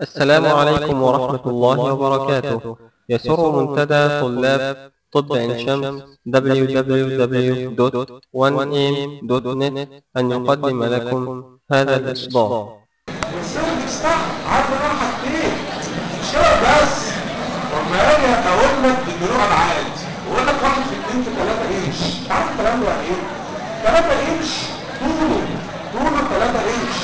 السلام عليكم ورحمة الله وبركاته يسر منتدى طلاب طب عين شمس www.1am.net أن يقدم لكم هذا الإصدار السيرفكس ده عارف انا حاجتين شيء بس لما اجي اقول لك الدروع العاد واقول لك واحد في اتنين في ثلاثة انش عارف الكلام ده يعني ايه؟ ثلاثة انش طوله طوله ثلاثة انش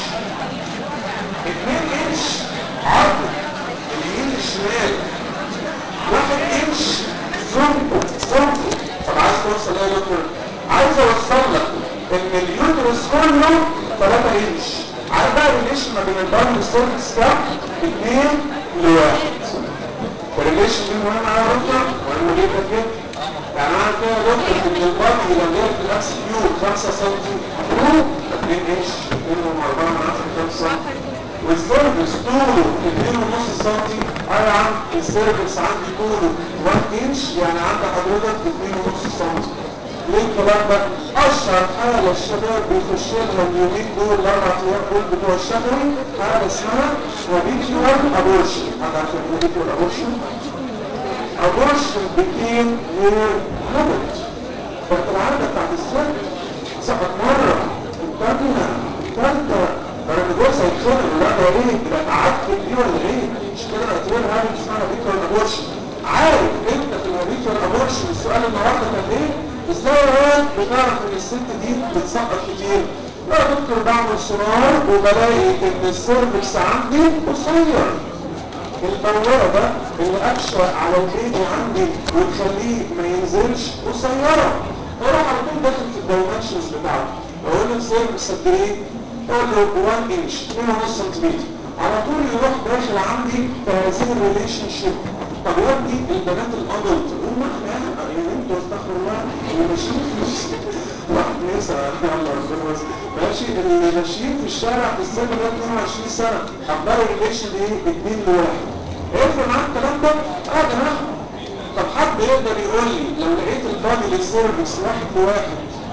اتنين انش عرضه اليمين الشمال واحد انش سمكه سمكه طب عايز توصل ايه يا دكتور؟ عايز اوصل لك ان اليوترس كله 3 انش عارف بقى الريليشن ما بين البارن والسيرفكس كام؟ 2 لواحد الريليشن دي مهمة يا دكتور مهمة جدا جدا يعني معنى كده يا دكتور ان البارن لو جاي في الاكس كيو 5 سم 2 انش 2 4 من 10 5 والسيرفكس طوله 2.5 سم انا يا عم السيرفكس عندي طوله 1 انش يعني عند حضرتك 2.5 سم ليه الكلام ده؟ اشهر حاله الشباب بيخش لها اليومين دول الاربع ايام دول بتوع الشهري حاله اسمها habitual abortion حد عارف ايه habitual abortion؟ abortion became your habit بقت العاده بتاعت الست سقط مره الثانيه الثالثه انا جوزها يتخانق لا ده ايه؟ تبقى قعدت دي ولا ايه؟ مش كده اعتبرها هابت اسمها habitual abortion عارف انت في الهابيتوال abortion السؤال النهارده كان ايه؟ ازاي الواد بتعرف ان الست دي بتسقط كتير لا دكتور بعمل سونار وبلاقي ان السيرفكس عندي قصير البوابة اللي اكشف على البيبي عندي وتخليه ما ينزلش قصيرة اروح على طول داخل في الدايمنشنز بتاعته اقول له السيرفكس قد ايه؟ اقول له 1 انش 2.5 سنتيمتر على طول يروح داخل عندي في هذه الريليشن شيب طب يا ابني البنات الادلت هم احنا يعني انتوا استغفر الله اللي ماشيين في واحد نسا يلا ربنا يستر. ماشي اللي ماشيين في الشارع في السن ده 22 سنه حضروا الريليشن ايه 2 لواحد هيفرق معاك الكلام ده؟ اه يا جماعه طب حد يقدر يقول لي لو لقيت البادي للسيرفكس واحد لواحد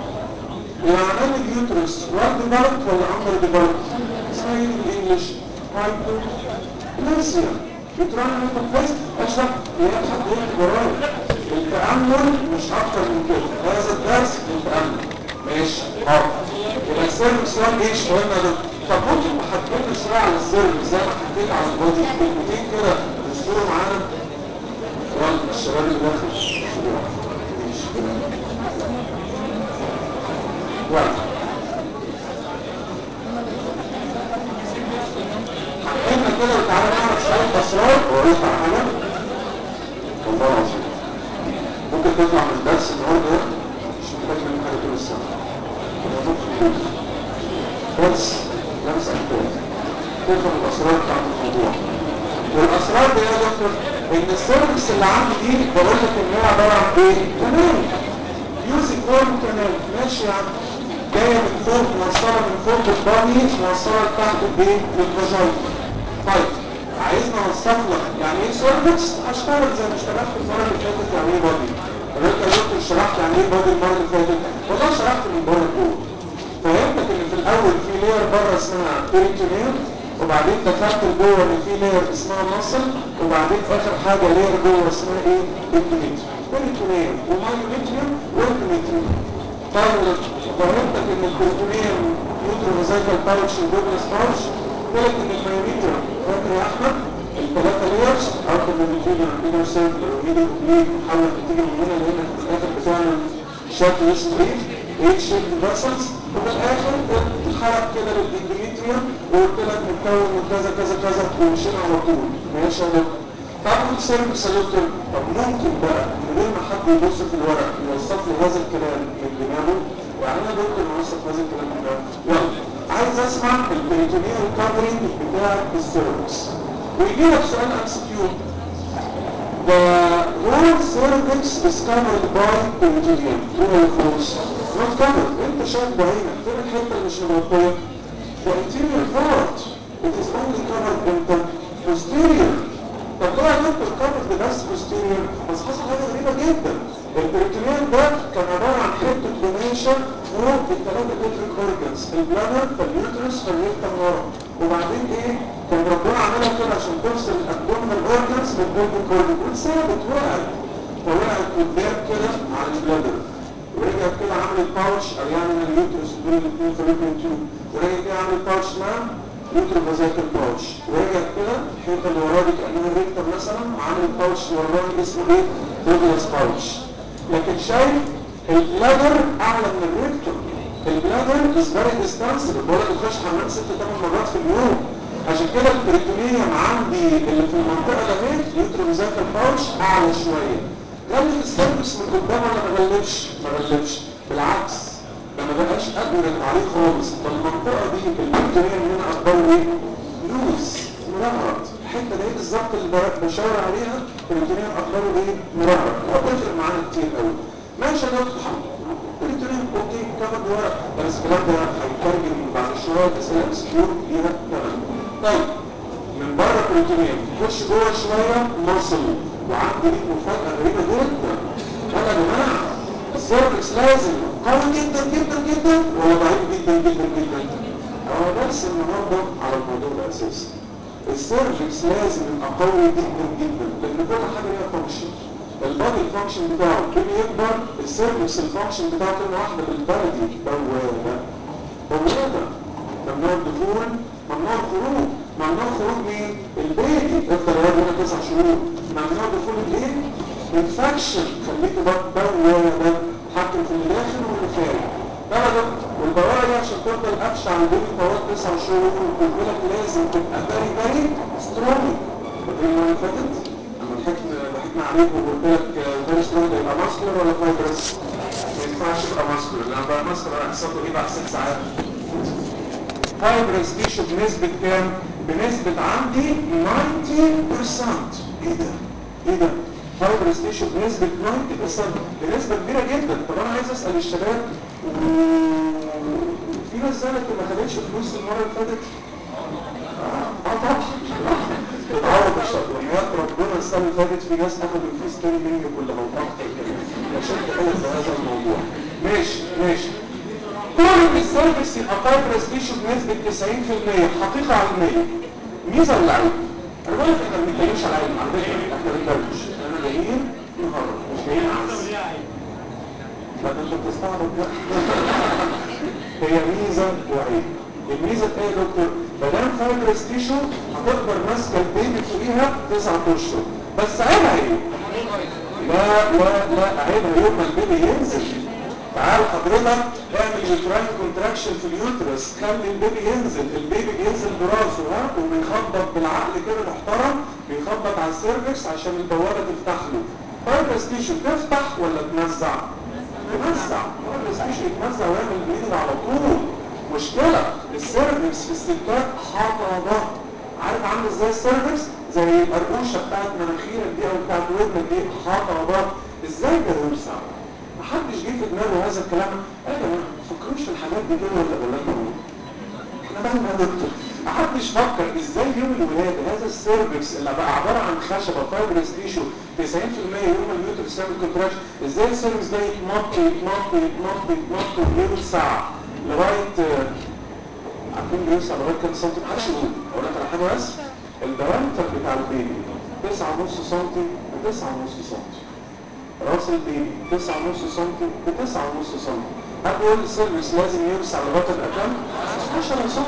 وعمل اليوترس وارد بارت ولا امر بارت؟ اسمها ايه بالانجلش؟ هايبر بلاسيا بترانا هايبر بلاسيا اشرح يا حد يكتب ورايا التأمل مش أكتر من كده هذا الدرس للتأمل ماشي حاضر يبقى السيرفكس 1 ايش مهم يا دكتور طب ممكن تحكمنا شوية على السيرفكس زي ما حكيت على البودي كلمتين كده تذكروا معانا يلا الشباب اللي داخل ماشي يلا حكينا كده وتعالى نعرف شوية أسرار وأقول على حاجة والله العظيم ممكن تطلع من الدرس النهارده مش محتاج منك حاجه طول السنه بس لمسه احتاج تفهم الاسرار بتاعت الموضوع والاسرار دي يا دكتور ان السيرفكس اللي عندي دي بقول لك ان هي عباره عن ايه؟ كمان ميوزك فورم كمان ماشي يا عم جايه من فوق موصله من فوق بالبادي موصله لتحت بايه؟ بالفاجينا طيب عايزنا اوصف لك يعني ايه سيرفكس هشتغل زي ما اشتغلت المره اللي فاتت يعني ايه بادي طب انت يا دكتور شرحت يعني ايه بادي المره اللي فاتت والله شرحت من بره لجوه فهمتك ان في الاول في لير بره اسمها بيريتونيوم وبعدين دخلت لجوه ان في لير اسمها مصل وبعدين اخر حاجه لير جوه اسمها ايه اندوميتريوم بيريتونيوم ومايوميتريوم واندوميتريوم طيب فهمتك ان البيريتونيوم يوتروفيزايكال باوتش ودوبلس باوتش قلت ان المايوميتريوم فاكر يا احمد الثلاثه ليرز عرض اللي بتيجي من الانر سيركل وايد الاثنين محاول تيجي من هنا لهنا في الاخر بتعمل شكل اسمه ايه؟ ايه شيب فاسلز وفي الاخر اتحرك كده للاندوميتريوم وقلت لك متكون من كذا كذا كذا ومشينا على طول ماشي يا دكتور طب السيرفكس يا دكتور طب ممكن بقى من غير ما حد يبص في الورق يوصف لي هذا الكلام من دماغه يعني انا دكتور اوصف هذا الكلام من دماغه يلا عايز اسمع البريتونيال كفرنج بتاع السيرفكس ويجي لك سؤال ام سي كيو The whole cervix is covered by peritoneum. True or false? Not covered. انت شايف بعينك فين الحته اللي مش مغطيه؟ The anterior part. It is only covered in the posterior. طب ليه يا دكتور covered بس posterior؟ بس حصل حاجه غريبه جدا. البريتونيوم ده كان عباره عن حته قماشه فوق الثلاثه بيتريك اورجنز البلانر فاليوترس فالريكتم ورا وبعدين ايه؟ كان ربنا عملها كده عشان تفصل الابدومينال اورجنز من البلفيك كورد وثابت وقعت فوقعت قدام كده على البلادر ورجع كده عامل الباوتش او يعني من اليوترس دول الاثنين فالوبين تيوب ورجع كده عامل الباوتش اسمها يوتر بازاك الباوتش ورجع كده الحته اللي وراه دي كانها ريكتر مثلا وعامل الباوتش اللي وراه اسمه ايه؟ دوجلاس باوتش لكن شايف البلادر اعلى من الريكتور البلادر از فيري ديستانسبل بقول لك بتخش حمام ست ثمان مرات في اليوم عشان كده البريتونيوم عندي اللي في المنطقه ده اهي يوتر بازاك الباوتش اعلى شويه غلب السيرفس من قدام ولا ما غلبش؟ ما غلبش بالعكس ده ما بقاش اجرد عليه خالص فالمنطقه دي البكتيريا هنا اخباره ايه؟ لوز مرهرط الحته دي بالظبط اللي بشاور عليها البكتيريا اخباره ايه؟ مرهرط هو بيفرق معانا كتير قوي ماشي يا دكتور البكتيريا اوكي كفر ورق بس الكلام ده هيترجم بعد شويه اسئله سكيور ليها تمام طيب من بره البروتينيوم تخش جوه شويه مصل وعنده ليك مفاجاه غريبه جدا قال يا جماعه السيرفكس لازم قوي جدا جدا جدا ولا ضعيف جدا جدا جدا هو درس النهارده على الموضوع ده اساسا السيرفكس لازم يبقى قوي جدا جدا لان كل حاجه ليها فانكشن البادي الفانكشن بتاعه كل يكبر السيرفكس الفانكشن بتاعه كلمه واحده بالبلدي بوابه بوابه ممنوع الدخول ممنوع الخروج ممنوع خروج مين؟ البيبي افضل يقعد هنا تسع شهور ممنوع دخول الايه؟ انفكشن خليك بوابه حكم في اللي داخل واللي خارج ده يا دكتور والبوابه دي عشان تفضل قفشه على البيبي طوال تسع شهور وقلت لك لازم تبقى فيري فيري سترونج فاكرين المره اللي فاتت؟ لما ضحكنا ضحكنا عليك وقلت لك فيري سترونج يبقى ماسكولر ولا فايبرس؟ ما ينفعش يبقى ماسكولر لان بقى ماسكولر هيحصل له ايه بعد ست ساعات؟ فايبرس تيشو بنسبة كام؟ بنسبة عندي 90% ايه ده؟ ايه ده؟ فايبرس تيشو بنسبة 90% بنسبة كبيرة جدا طب انا عايز اسأل الشباب في ناس زالت ما خدتش فلوس المرة اللي فاتت؟ اه طبعا تتعوض الشهر وحياة ربنا السنة اللي فاتت في ناس اخدوا الفلوس تاني مني كلها وأكتر كمان عشان تحل في هذا الموضوع ماشي ماشي كل السيرفيس يبقى فايبرس تيشو بنسبة 90% حقيقة علمية ميزة ولا عيب؟ انا بقول لك احنا ما بنتكلمش على عيب على فكرة احنا بندردش احنا جايين نهرب مش جايين عز لا ده انت بتستعرض بقى هي ميزة وعيب الميزة ايه يا دكتور؟ ما دام فايبرس تيشو هتقدر ماسكة البيبي فوقيها تسعة اشهر بس عيبها ايه؟ لا لا لا عيبها يوم ما البيبي ينزل تعال حضرتك اعمل يوتراين كونتراكشن في اليوترس خلي البيبي ينزل البيبي بينزل براسه ها وبيخبط بالعقل كده محترم بيخبط على السيرفكس عشان البوابه تفتح له فايبرس تيشو تفتح ولا تمزع؟ تمزع فايبرس تيشو يتمزع ويعمل بليدنج على طول مشكله السيرفكس في الستات حاطه عارف عامل ازاي السيرفكس؟ زي القرقوشه بتاعت مناخيرك دي او بتاعت ودنك دي حاطه ازاي ده يوسع؟ محدش جه في دماغه هذا الكلام قال يا ما تفكروش في الحاجات دي كده ولا ولا انتوا احنا مالنا يا دكتور محدش فكر ازاي يوم الولاده هذا السيرفكس اللي بقى عباره عن خشبه فايبرس تيشو 90% يوم اليوترس يعمل كونتراكشن ازاي السيرفكس ده يتمط يتمط يتمط يتمط ويوسع لغايه عارفين بيوسع لغايه كام سنتي محدش يقول اقول لك على حاجه بس الدرامتر بتاع البيبي 9.5 سم ب 9.5 سم راس البيبي 9.5 سم ب 9.5 سم هتقول السيرفيس لازم يوسع لغايه الأكام 10 سم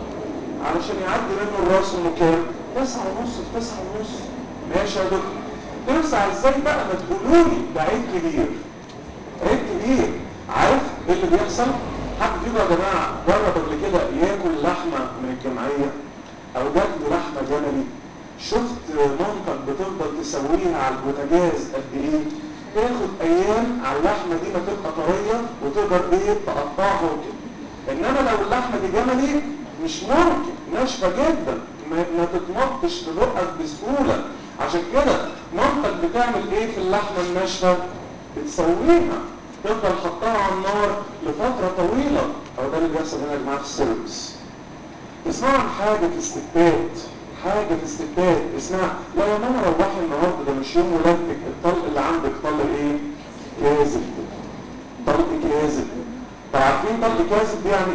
علشان يعدي منه الراس انه كام 9.5 في 9.5 ماشي يا دكتور توسع ازاي بقى ما تقولوا لي ده عيب كبير عيب كبير عارف ايه اللي بيحصل حد فيكم يا جماعه جرب قبل كده ياكل لحمه من الجمعيه او جات له لحمه جملي شفت مامتك بتفضل تسويها على البوتاجاز قد ايه تاخد ايام على اللحمه دي ما تبقى طريه وتقدر ايه تقطعها وكده انما لو اللحمه دي جملي مش ممكن ناشفه جدا ما, ما تتمطش في بقك بسهوله عشان كده مامتك بتعمل ايه في اللحمه الناشفه بتسويها تفضل حطها على النار لفتره طويله او ده اللي بيحصل هنا يا جماعه في السيرفس اسمعوا عن حاجه في الستات حاجة في الستات اسمها لا يا ماما روحي النهارده ده مش يوم ولادتك الطلق اللي عندك طلق ايه؟ كاذب طلق كاذب طب عارفين طلق كاذب دي يعني ايه؟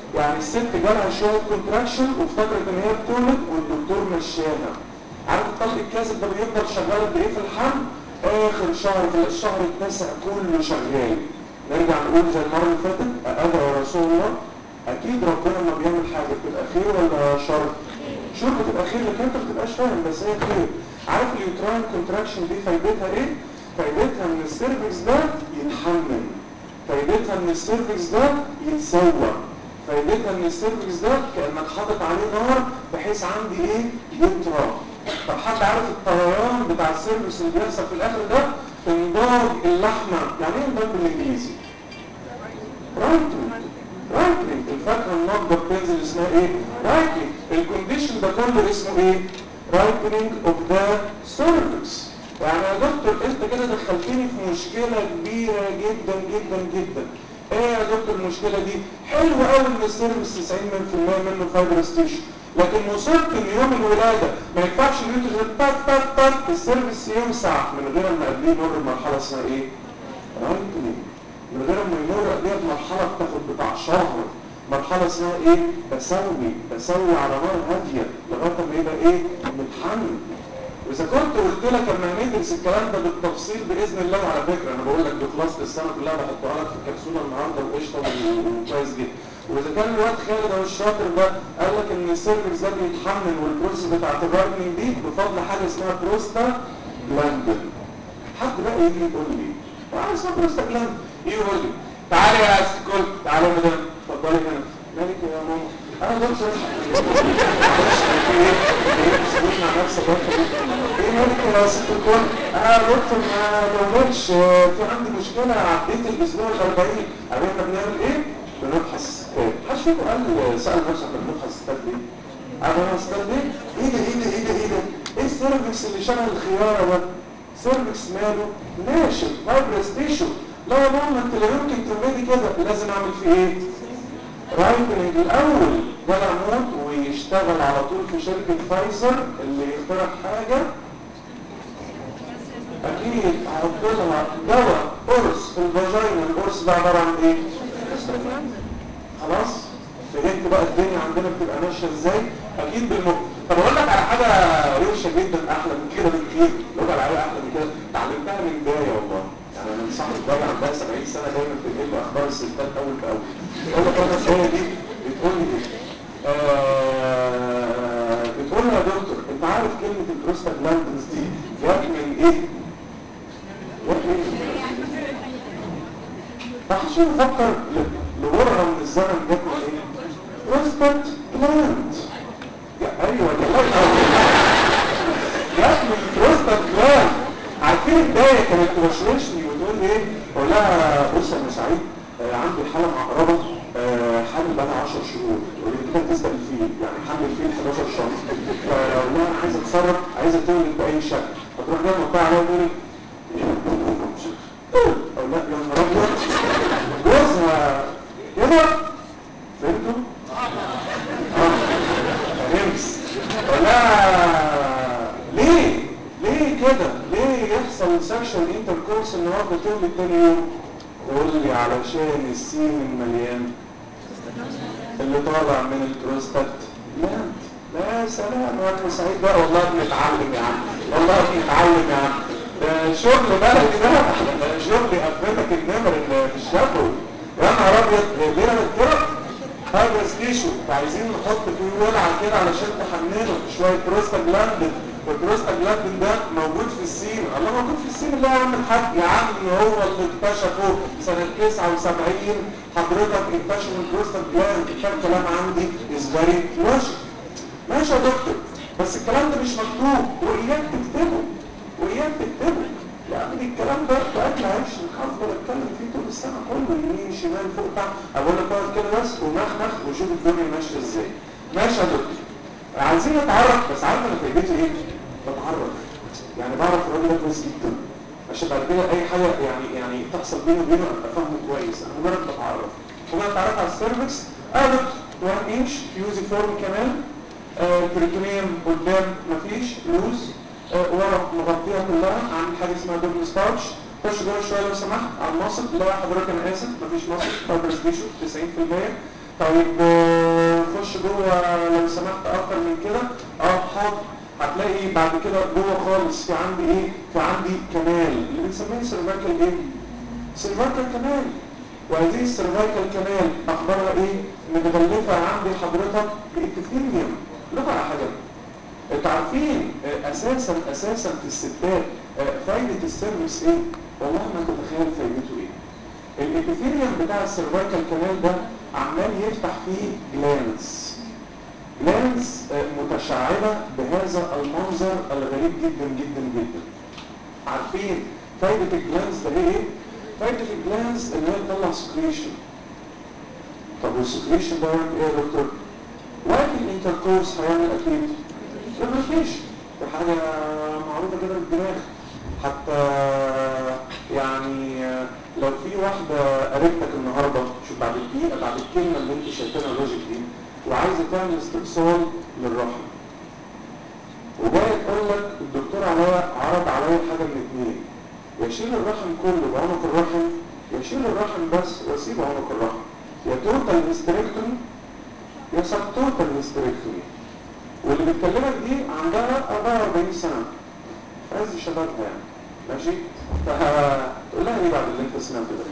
يعني الست جالها شويه كونتراكشن وافتكرت ان هي بتولد والدكتور مشاها عارف الطلق الكاذب ده بيفضل شغال قد ايه في الحمل اخر شهر في الشهر التاسع كله شغال نرجع نقول زي المره اللي فاتت أأذى يا رسول الله اكيد ربنا لما بيعمل حاجه بتبقى خير ولا شر شر بتبقى خير لكن انت ما بتبقاش فاهم بس هي خير عارف اليوتراين كونتراكشن دي فايدتها ايه فايدتها ان السيرفكس ده يتحمل فايدتها ان السيرفكس ده يتسوى فايدتها ان السيرفكس ده كانك حاطط عليه نار بحيث عندي ايه يطرى طب حد عارف الطيران بتاع السيرفكس اللي بيحصل في الاخر ده انضاج اللحمه يعني ايه انضاج بالانجليزي رايتنج رايتنج الفاكهه النضجه بتنزل اسمها ايه رايتنج الكونديشن ده كله اسمه ايه رايتنج اوف ذا سيرفكس يعني يا دكتور انت كده دخلتني في مشكله كبيره جدا جدا جدا ايه يا دكتور المشكله دي حلو قوي ان السيرفكس 90% منه فايبرس تيشو لكن وصلت ليوم الولاده ما ينفعش ان انت تقول تك تك تك السيرفكس يوسع من غير ما قبليه يمر بمرحله اسمها ايه رايتنج من غير ما يمر قبلها بمرحله بتاخد بتاع شهر مرحله اسمها ايه بسوي بسوي على نار هاديه لغايه ما يبقى ايه متحمل واذا كنت قلت لك اما ندرس الكلام ده بالتفصيل باذن الله على فكره انا بقول لك بخلاصه السنه كلها بحطها لك في الكبسوله النهارده وقشطه وكويس جدا واذا كان الواد خالد او الشاطر ده قال لك ان السيرفكس ده بيتحمل والبروسيس بتاعت الرايتنج دي بفضل حاجه اسمها بروستا جلاندن حد بقى يجي يقول لي تعالى اسمها بروستا جلاندن يقول لي تعالى يا استكول تعالى يا مدام اتفضلي هنا مالك يا ماما انا دكتور مع نفسك ايه مالك يا ست الكل انا دكتور ما بقولكش في عندي مشكله عديت الاسبوع ال 40 عارف احنا بنعمل ايه؟ بنبحث حد فيكم قال سال نفسه احنا بنبحث ستات ليه؟ انا ستات ليه؟ ايه ده ايه ده ايه ده ايه ده؟ ايه السيرفكس اللي شبه الخياره ده؟ سيرفكس ماله؟ ناشف فايبرس تيشو لا يا ماما انت لا يمكن تعملي كده لازم اعمل فيه ايه؟ رايتنج الاول ده العمود ويشتغل على طول في شركة فايزر اللي يخترع حاجة اكيد هحط لها دواء قرص في الفاجينا القرص ده عبارة عن ايه؟ خلاص؟ فهمت بقى الدنيا عندنا بتبقى ماشية ازاي؟ اكيد بالمخ طب اقول لك على حاجة روشة جدا احلى من كده بكتير لغة العيال احلى من كده اتعلمتها من بداية والله يعني انا صاحب الداية عندها 70 سنة دايما بتجيب لي اخبار الستات اول باول تقول لك انا الداية دي بتقول لي ايه؟ آه بتقول لي يا دكتور انت عارف كلمة البروستاجلاندنز دي جت من ايه؟ جت من ايه؟ فعشان نفكر لغرة من الزمن جت من ايه؟ بروستات جلاند ايوه جت من بروستات جلاند عارفين الداية كانت توشوشني وتقول لي ايه؟ اقول لها بص يا ابن سعيد آه عندي حالة معقربة آه حامل بقى 10 شهور تقول لي كده تسبق الفيل يعني حامل الفيل 11 شهر فاقول لها انا عايزه اتصرف عايزه تولد باي شكل فتروح جايه مقطعه عليا وتقول لي اقول لها يا نهار ابيض جوزها كده فهمتوا؟ اه فهمت اقول لها ليه؟ ليه كده؟ ليه يحصل سكشن انتركورس النهارده تولد تاني يوم؟ قول لي علشان السين المليان اللي طالع من البروستات لا لا سلام يا ابن سعيد بقى والله بنتعلم يا عم والله بنتعلم يا عم ده شغل بلدي ده ده شغل قفلك النمر اللي في الشفوي يا نهار ابيض ليه انا كده هذا ستيشو فعايزين نحط فيه ولعه كده علشان تحمله شويه بروستاجلاندين والبروستاجلاندين ده موجود في السين الله موجود في السين اللي هو عم الحاج يا عم هو اللي اكتشفه سنه 79 حضرتك اكتشف البروستاجلاند كان كلام عندي از فيري لوجيك ماشي يا دكتور بس الكلام ده مش مكتوب واياك تكتبه واياك تكتبه يعني الكلام ده باكل عيش هفضل اتكلم فيه طول السنه كله يمين شمال فوق تحت اقول لك اقعد كده بس ومخمخ وشوف الدنيا ماشيه ازاي ماشي يا دكتور عايزين نتعرف بس عارف انا فايدتي ايه؟ بتعرف يعني بعرف الراجل ده كويس جدا عشان بعد كده اي حاجه يعني يعني تحصل بيني وبينه ابقى فاهمه كويس انا مجرد بتعرف هو اتعرف على السيرفكس اه 1 انش فيوزي فورم كمان البريتونيوم قدام مفيش لوز آه ورا مغطيها كلها عامل حاجه اسمها دوبل ستارش خش جوه شويه لو سمحت على المصل لا حضرتك انا اسف مفيش مصل فايبرس تيشو 90% طيب آه، خش جوه لو سمحت اكتر من كده اه حاضر هتلاقي بعد كده جوه خالص في عندي ايه في عندي كنال اللي بنسميه سيرفايكال ايه سيرفايكال كنال وهذه السيرفايكال كنال اخبارها ايه متغلفه عندي حضرتك بابيثيليوم لغه على حاجه انتوا عارفين آه، اساسا اساسا في الستات آه، فايده السيرفيس ايه والله ما تتخيل فايدته ايه الابيثيليوم بتاع السيرفايكال كانال ده عمال يفتح فيه جلانز جلانز آه، متشعبه بهذا المنظر الغريب جدا جدا جدا عارفين فايده الجلانز ده ايه فايده الجلانز ان هي تطلع سكريشن طب والسكريشن ده يعمل ايه يا دكتور وقت الانتركورس هيعمل اكيد لوبريكيشن دي حاجه معروفه كده بالدماغ حتى يعني لو في واحده قريبتك النهارده شوف بعد الدقيقه بعد الكلمه اللي انت شايفينها لوجيك دي وعايزه تعمل استئصال للرحم وجاي تقول لك الدكتور عليا عرض عليا حاجه من اثنين يشيل الرحم كله بعنق الرحم يشيل الرحم بس واسيب عنق الرحم يا توتال هيستريكتومي يا سب توتال هيستريكتومي واللي بتكلمك دي عندها 44 سنه في عز شبابها يعني ماشي فتقول لها ايه بعد اللي انت سمعته ده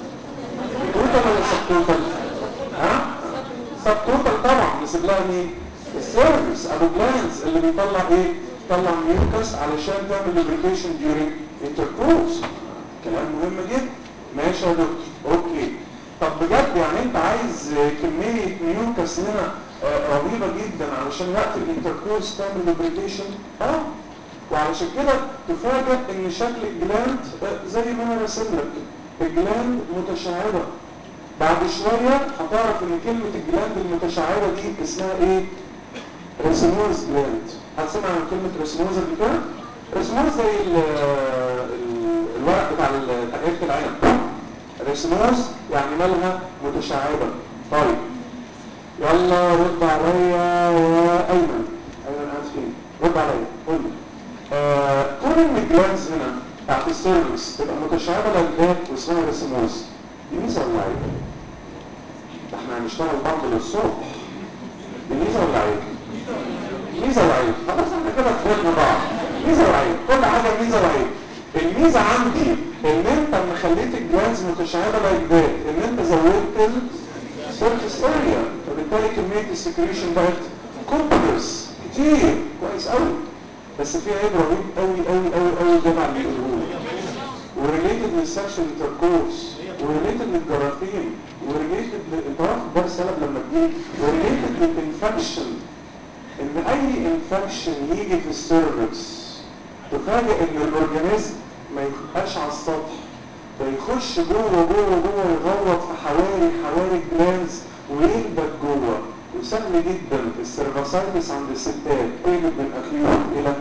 توتال ولا سب توتال ها سب توتال طبعا نسيب لها مين السيرفيس ابو جلانز اللي بيطلع ايه بيطلع ميوكس علشان تعمل لوبريكيشن ديورينج انتركورس كلام مهم جدا ماشي يا دكتور اوكي طب بجد يعني انت عايز كميه ميوكس هنا آه، رهيبه جدا علشان وقت الانتركورس تعمل لوبريكيشن اه وعلشان كده تفاجئ ان شكل الجلاند آه، زي ما انا راسم لك الجلاند متشعبه بعد شويه هتعرف ان كلمه الجلاند المتشعبه دي اسمها ايه ريسموز جلاند هتسمع عن كلمه ريسموز قبل كده ريسموز زي ال ال الورق بتاع ال- تقريبا العنب ريسموز يعني مالها متشعبه طيب يلا رد عليا يا ايمن ايمن قاعد فين رد عليا قول لي آه، كون ان الجلانز هنا بتاعت السيرفيس تبقى متشعبه للجلاد واسمها ريسموز دي ميزه ولا عيب؟ ده احنا هنشتغل برضه للصبح دي ميزه ولا عيب؟ ميزه وعيب خلاص احنا كده فهمنا بعض ميزه وعيب كل حاجه ميزه وعيب الميزه عندي ان انت لما خليت الجلانز متشعبه للجلاد ان انت زودت السيرفيس اريا فبالتالي كميه السكريشن بقت كومبلس كتير كويس قوي بس في عيب رهيب قوي قوي قوي قوي جمع اللي بيقولوه وريليتد للسكشن انتركورس وريليتد للجراثيم وريليتد انت واخد بال سبب لما تجيب وريليتد للانفكشن ان اي انفكشن يجي في السيرفكس تفاجئ ان الاورجانيزم ما يبقاش على السطح ده يخش جوه جوه جوه يغوط في حوالي حوالي جلانز ويهبط جوه وسهل جدا السيرفاسايتس عند الستات تقلب من اكيوت الى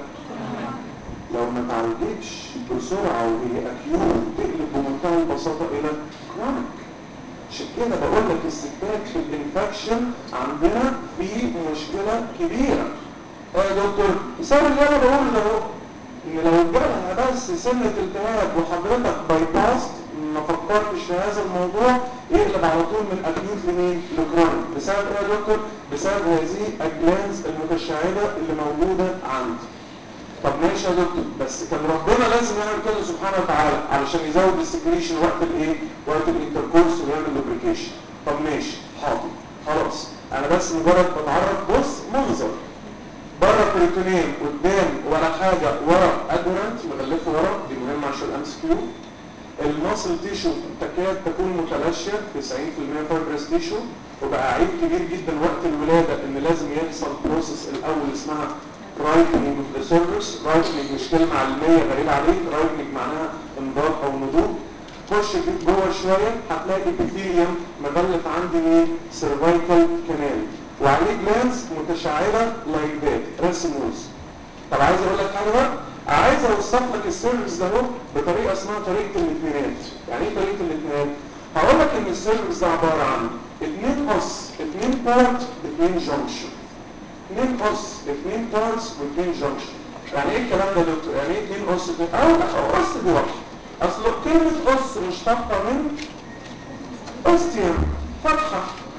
لو ما تعالجتش بسرعه وهي اكيوت تقلب بمنتهى البساطه الى كرونيك عشان كده بقول لك الستات في الانفكشن عندنا في مشكله كبيره اه يا دكتور بسبب اللي انا بقوله ده اهو ان لو جالها بس سنه التهاب وحضرتك باي باست ما فكرتش في هذا الموضوع يقلب على طول من اكيوت لمين؟ لكرونيك بسبب ايه يا دكتور؟ بسبب هذه الجلانز المتشعبه اللي موجوده عندي طب ماشي يا دكتور بس كان ربنا لازم يعمل كده سبحانه وتعالى علشان يزود السكريشن وقت الايه وقت الانتركورس ويعمل لوبريكيشن طب ماشي حاضر خلاص انا بس مجرد بتعرف بص منظر بره بريتونين قدام ولا حاجه ورا ادورنت مغلفه ورا دي مهمه عشان الامس كيو المصل تيشو تكاد تكون متلاشيه 90% فايبرس تيشو وبقى عيب كبير جدا وقت الولاده ان لازم يحصل بروسس الاول اسمها رايتنج اوف ذا سيرفيس رايتنج مش كلمه علميه غريبه عليك رايتنج معناها انضاف او نضوج خش في جوه شويه هتلاقي ابيثيليوم مغلف عندي مين سيرفايكال كانال وعليه جلانز متشعبه لايك ذات رسموز طب عايز اقول لك حاجه بقى عايز اوصف لك السيرفيس ده اهو بطريقه اسمها طريقه الاثنينات يعني ايه طريقه الاثنينات هقول لك ان السيرفيس ده عباره عن اثنين قص اثنين بارت اثنين جنكشن اثنين قص اثنين بارتس واثنين جنكشن يعني ايه الكلام ده يا دكتور يعني ايه اثنين قص اثنين او او قص دي واحده اصل كلمه قص مشتقه من اوستيوم فتحه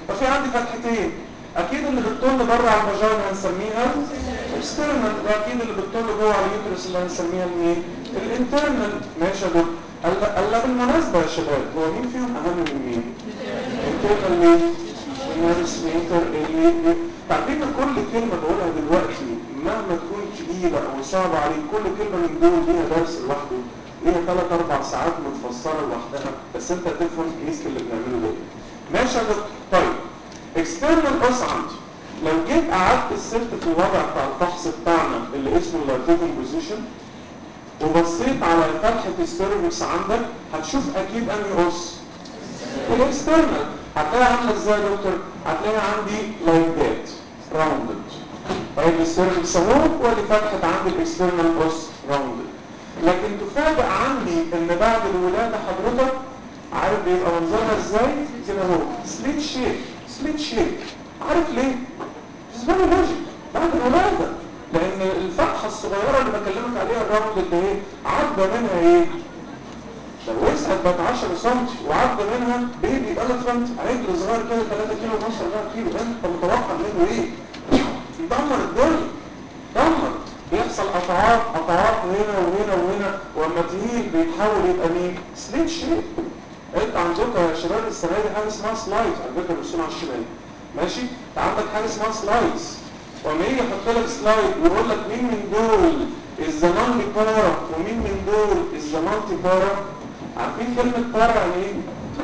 ففي عندي فتحتين اكيد اللي بتطل بره على الفاجينا هنسميها اكسترنال واكيد اللي بتطل جوه على اليوترس اللي هنسميها الايه الانترنال ماشي يا دكتور هلا هلا بالمناسبه يا شباب هو مين فيهم اهم من مين الانترنال ليه النيرس ميتر اللي تعرفين كل كلمه بقولها دلوقتي مهما تكون تقيله او صعبه عليك كل كلمه من دول ليها درس لوحده ليها ثلاث اربع ساعات متفسره لوحدها بس انت تفهم كيس اللي بنعمله ده ماشي يا دكتور طيب اكسترنال بس عندي لو جيت قعدت الست في الوضع بتاع الفحص بتاعنا اللي اسمه لايتوكم بوزيشن وبصيت على فتحة السيرفكس عندك هتشوف اكيد انهي قص الاكسترنال هتلاقيها عامله ازاي يا دكتور هتلاقيها عندي لايك ذات راوندد ادي السيرفكس اهو وادي فتحة عندي الاكسترنال قص راوندد لكن تفاجئ عندي ان بعد الولاده حضرتك عارف بيبقى منظرها ازاي كده اهو سليت شيك سليت شيك عارف ليه بالنسبه لي لوجيك بعد الولاده لان الفتحه الصغيره اللي بكلمك عليها الراوند ده ايه عدى منها ايه لو وسعت بقت 10 سم وعدى منها بيبي الفنت عجل صغير كده 3 كيلو ونص 4 كيلو انت متوقع منه ايه يدمر الدنيا دمر بيحصل قطعات قطعات هنا وهنا وهنا واما تهيل بيتحول يبقى مين سليت شيب انت عندكم يا شباب السنه دي حاجه اسمها سلايد على فكره بيرسموا على الشمال ماشي انت عندك حاجه اسمها سلايدز وما يجي يحط لك سلايد ويقول لك مين من دول الزمالتي بارا ومين من دول الزمالتي بارا عارفين كلمه بارا يعني ايه؟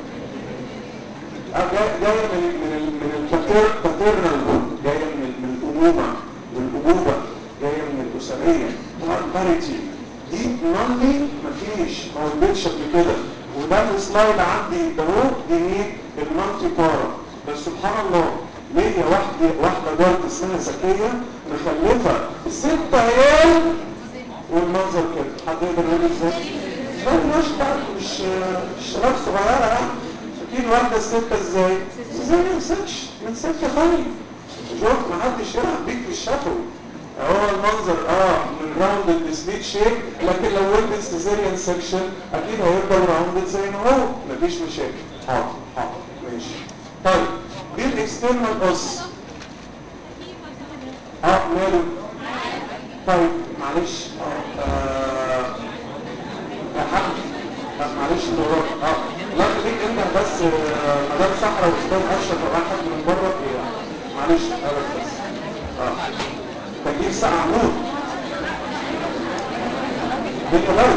اه جايه جايه من من ال من الباترنال جايه من من الامومه من الابوبه جايه من الاسريه باريتي دي نونلي مفيش ما ولدتش قبل كده وده السلايد عندي ده هو دي مين المالتي بارا بس سبحان الله ليا واحده واحده جارتي اسمها زكيه مخلفه ست عيال والمنظر كده حد يقدر يقول ازاي؟ لا مش مش مش شباب صغيره يعني اكيد واحده الست ازاي؟ ازاي ما يمسكش من سكه ثانيه شوف ما حدش يلعب بيك في الشفوي هو المنظر اه من راوند السليت شيب لكن لو ولد سيزيريان سكشن اكيد هيفضل راوند زي ما هو مفيش مشاكل حاضر حاضر ماشي طيب دي الاكسترنال قص اه ماله طيب معلش اه آه، يا حاج لا معلش دورات اه لا خليك انت بس آه، مدام صحرا واستاذ اشرف وراح حد من بره إيه، معلش انا بس اه تجيب ساعة موت بالغلط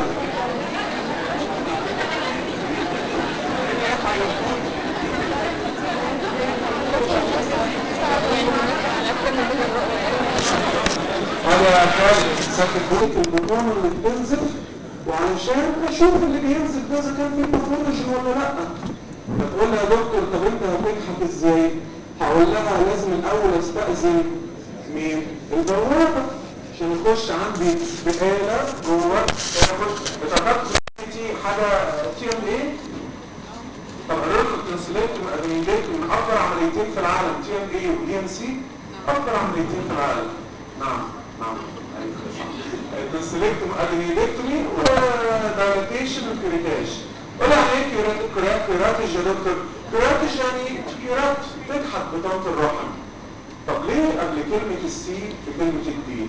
هذا كان ساكت بيت البطون اللي بتنزل وعلشان اشوف اللي بينزل ده اذا كان فيه باثولوجي ولا لا فتقول لي يا دكتور طب انت هتنحت ازاي؟ هقول لها لازم الاول استاذن مين؟ البوابه عشان يخش عندي بآلة جوه بتعتقد تي حاجه تي ام ايه؟ طب الريفر ترانسليت وادمينيت من افضل عمليتين في العالم تي ام اي ودي ام سي افضل عمليتين في العالم نعم نعم ترانسليت وادمينيكتومي ودايلاتيشن وكريتاج ولا يعني ايه كيراتيج يا دكتور؟ كيراتيج يعني كيرات تكحت بطانه الرحم طب ليه قبل كلمة السي بكلمة الدي؟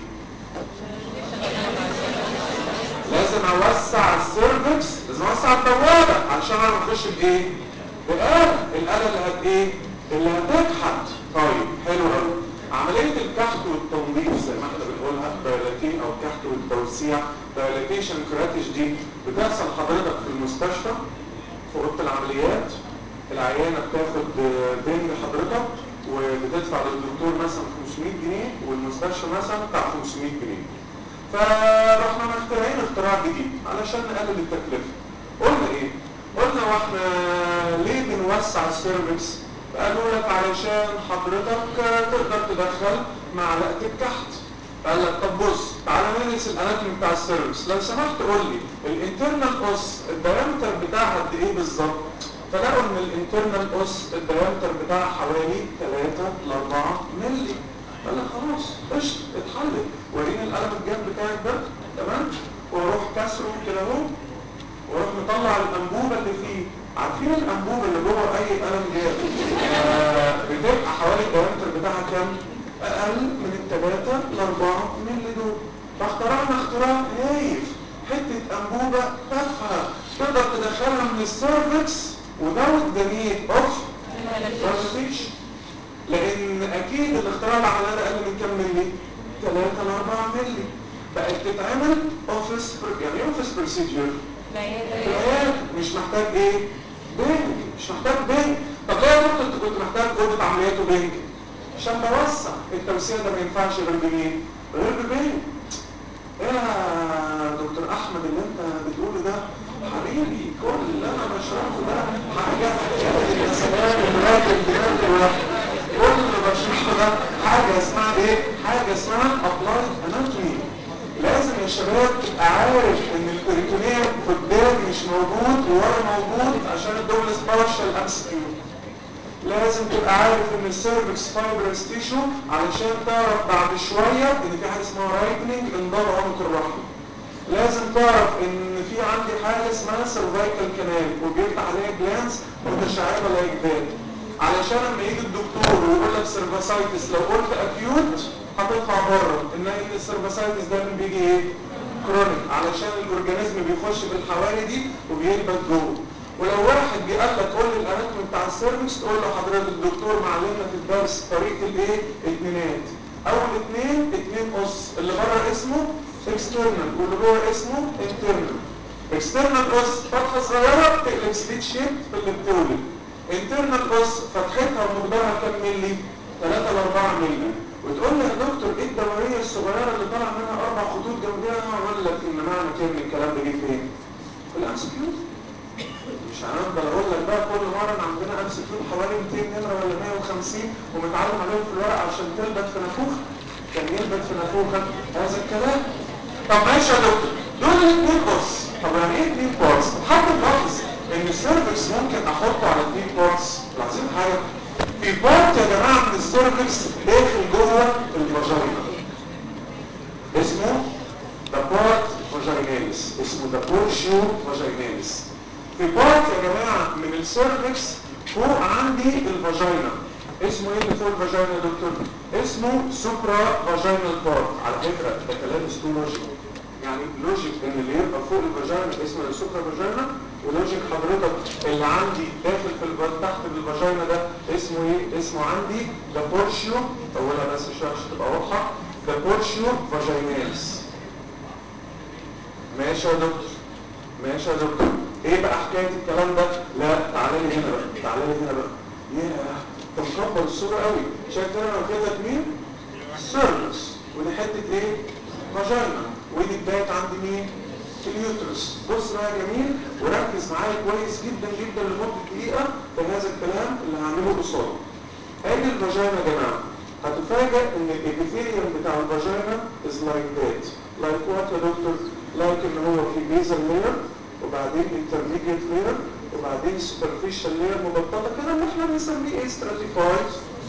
لازم اوسع السيرفكس لازم اوسع البوابة علشان انا اخش بايه؟ بآلة الآلة اللي هت ايه؟ اللي هتكحت طيب حلو قوي عملية الكحت والتنظيف زي ما احنا بنقولها دايلاتين او الكحت والتوسيع دايلاتيشن كراتيش دي بتحصل حضرتك في المستشفى في اوضه العمليات العيانه بتاخد بنج حضرتك وبتدفع للدكتور مثلا 500 جنيه والمستشفى مثلا بتاع 500 جنيه فرحنا مخترعين اختراع جديد علشان نقلل التكلفه قلنا ايه قلنا واحنا ليه بنوسع السيرفكس قالوا لك علشان حضرتك تقدر تدخل معلقه الكحت قال لك طب بص تعالى ندرس الاناتومي بتاع السيرفكس لو سمحت قول لي الانترنال اوس الدايمتر بتاعها قد ايه بالظبط فلقوا ان الانترنال اوس الدايمتر بتاعها حوالي 3 ل 4 مللي قال لك خلاص قشطه اتحلت وريني القلم الجنب بتاعك ده تمام واروح كسره كده اهو واروح مطلع الانبوبه اللي فيه عارفين الانبوبه اللي جوه اي قلم جاف آه اخترعنا اختراع هايف حته انبوبه تافهه تقدر تدخلها من السيرفكس without the need of transportation لان اكيد الاختراع اللي عملها ده اقل من كام ملي 3 ل 4 ملي بقت تتعمل اوفيس يعني ايه اوفيس بروسيجر العيال مش محتاج ايه بنك مش محتاج بنك طب ليه يا دكتور انت كنت محتاج اوضه عمليات وبنك عشان بوسع التوسيع ده ما ينفعش غير بمين غير ببنك ايه يا دكتور احمد اللي انت بتقوله ده حبيبي كل اللي انا بشرحه ده حاجه يا سلام الراجل دماغ كل اللي بشرحه ده حاجه اسمها ايه حاجه اسمها ابلايد اناتومي لازم يا شباب تبقى عارف ان البريتونيوم قدام مش موجود وورا موجود عشان الدوبلس بارشال امسكيو لازم تبقى عارف ان السيرفكس فايبرس تيشو علشان تعرف بعد شويه ان في حاجه اسمها رايبنينج انضاد عنق الرحم لازم تعرف ان في عندي حاجه اسمها سيرفايكال كانال وبيفتح عليها جلانس متشعبه لايك ذات علشان لما يجي الدكتور ويقول لك سيرفاسايتس لو قلت اكيوت هتطلع بره ان السيرفاسايتس دايما بيجي ايه كرونيك علشان الاورجانيزم بيخش في الحوالي دي وبيلبس جوه ولو واحد جه قال لك قول لي الاناتومي بتاع السيرفكس تقول له حضرتك الدكتور معلمنا في الدرس طريقه الايه الاثنينات اول اثنين اثنين قص اللي بره اسمه اكسترنال واللي جوه اسمه انترنال اكسترنال قص فتحه صغيره تقلب سبيت شيب في اللي بتولد انترنال قص فتحتها ومقدارها كام ملي 3 ل 4 ملي وتقول لي يا دكتور ايه الدوريه الصغيره اللي طالع منها اربع خطوط جنبها اقول لك ان معنى كلمه الكلام ده جه فين؟ في الانسكيو مش هنفضل اقول لك بقى كل مره ان عندنا امس كيوب حوالي 200 نمره ولا 150 ومتعلم عليهم في الورق عشان تلبت في نافوخ كان يلبت في نافوخك هذا الكلام طب ماشي يا دكتور دول الاثنين بص طب يعني ايه اثنين بارتس؟ حد ملاحظ ان السيرفكس ممكن احطه على اثنين بارتس لاحظين حاجه في بارت يا جماعه من السيرفكس داخل جوه الفاجينا اسمه ذا بارت فاجيناليس اسمه ذا بورشيو فاجيناليس في بارت يا جماعة من السيرفكس فوق عندي الفاجينا اسمه ايه اللي فوق الفاجينا يا دكتور؟ اسمه سوبرا فاجينال بارت على فكرة ده كلام اسمه لوجيك يعني لوجيك ان اللي يبقى فوق الفاجينا اسمه السوبرا فاجينا ولوجيك حضرتك اللي عندي داخل في الب... تحت الفاجينا ده اسمه ايه؟ اسمه عندي ذا بورشيو اولها بس شوية عشان تبقى واضحة ذا بورشيو فاجيناليس ماشي يا دكتور ماشي يا دكتور ايه بقى حكايه الكلام ده لا تعالى لي هنا بقى تعالى لي هنا بقى ياه انت مكبر الصوره قوي شايف ده انا واخدها مين السيرفس ودي حته ايه فاجينا ودي بدايه عند مين اليوترس بص بقى يا جميل وركز معايا كويس جدا جدا لمده دقيقه في هذا الكلام اللي هعمله قصادك ادي الفاجينا يا جماعه هتفاجئ ان الابيثيليوم بتاع الفاجينا از لايك ذات لايك وات يا دكتور لايك ان هو في بيزل لاير وبعدين انترميديت لاير وبعدين سوبرفيشال لاير مبططه كده اللي احنا بنسميه ايه ستراتيفايد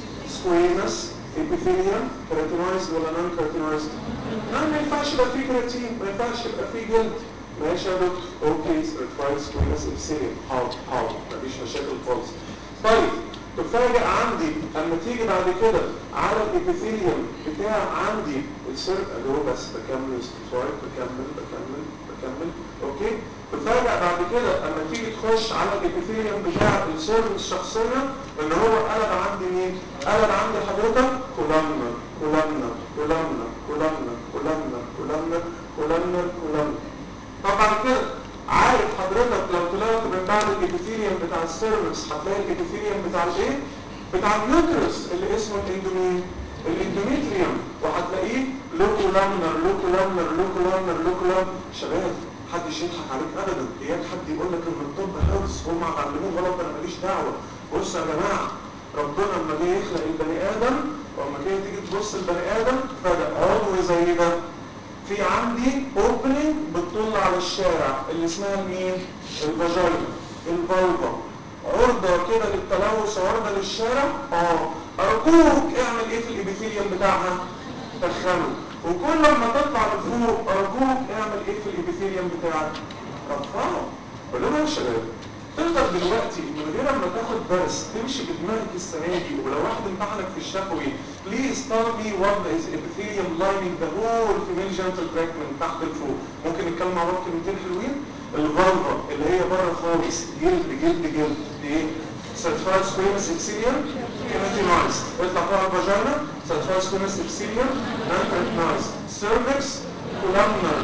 سكوينس ابيثيليوم كراتينايزد ولا نون كراتينايزد؟ ما ينفعش يبقى فيه كراتين ما ينفعش يبقى فيه جلد ماشي يا دكتور اوكي ستراتيفايد سكوينس ابيثيليوم حاضر حاضر مفيش مشاكل خالص طيب تفاجئ عندي اما تيجي بعد كده على الابيثيليوم بتاع عندي السيرك اللي هو بس بكمل ستراتيفايد بكمل بكمل بكمل اوكي تفاجئ بعد كده اما تيجي تخش على الابيثيليوم بتاع السيرف الشخصيه ان هو قلب عندي مين؟ قلب عندي حضرتك كولامنا كولامنا كولامنا كولامنا كولامنا كولامنا كولامنا كولامنا طب بعد كده عارف حضرتك لو طلعت من بعد الابيثيليوم بتاع السيرفكس هتلاقي الابيثيليوم بتاع الايه؟ بتاع اليوترس اللي اسمه الاندومين الاندوميتريوم وهتلاقيه لوكو لامنر لوكو لامنر لوكو لامنر لوكو لامنر شباب محدش يضحك عليك ابدا اياك حد يقول لك ان الطب حفظ هم علموه غلط انا ماليش دعوه بص يا جماعه ربنا لما جه يخلق البني ادم واما جه تيجي تبص البني ادم فجاه عضو زي ده في عندي اوبننج بتطل على الشارع اللي اسمها مين؟ الفاجينا الفالفا عرضة كده للتلوث وعرضة للشارع اه ارجوك اعمل ايه في الابيثيليوم بتاعها دخله وكل ما تطلع لفوق ارجوك اعمل ايه في الابيثيليوم بتاعك رفعه قولوا يا شباب تقدر دلوقتي من غير ما تاخد درس تمشي بدماغك السنه دي ولو واحد امتحنك في الشفوي بليز tell me what is epithelium lining the whole female genital tract من تحت لفوق ممكن نتكلم مع بعض كلمتين حلوين الفالفا اللي هي بره خالص جلد جلد جلد دي ايه certified squamous epithelium keratinoized اطلع فوق الفاجينا certified squamous epithelium non keratinoized cervix columnar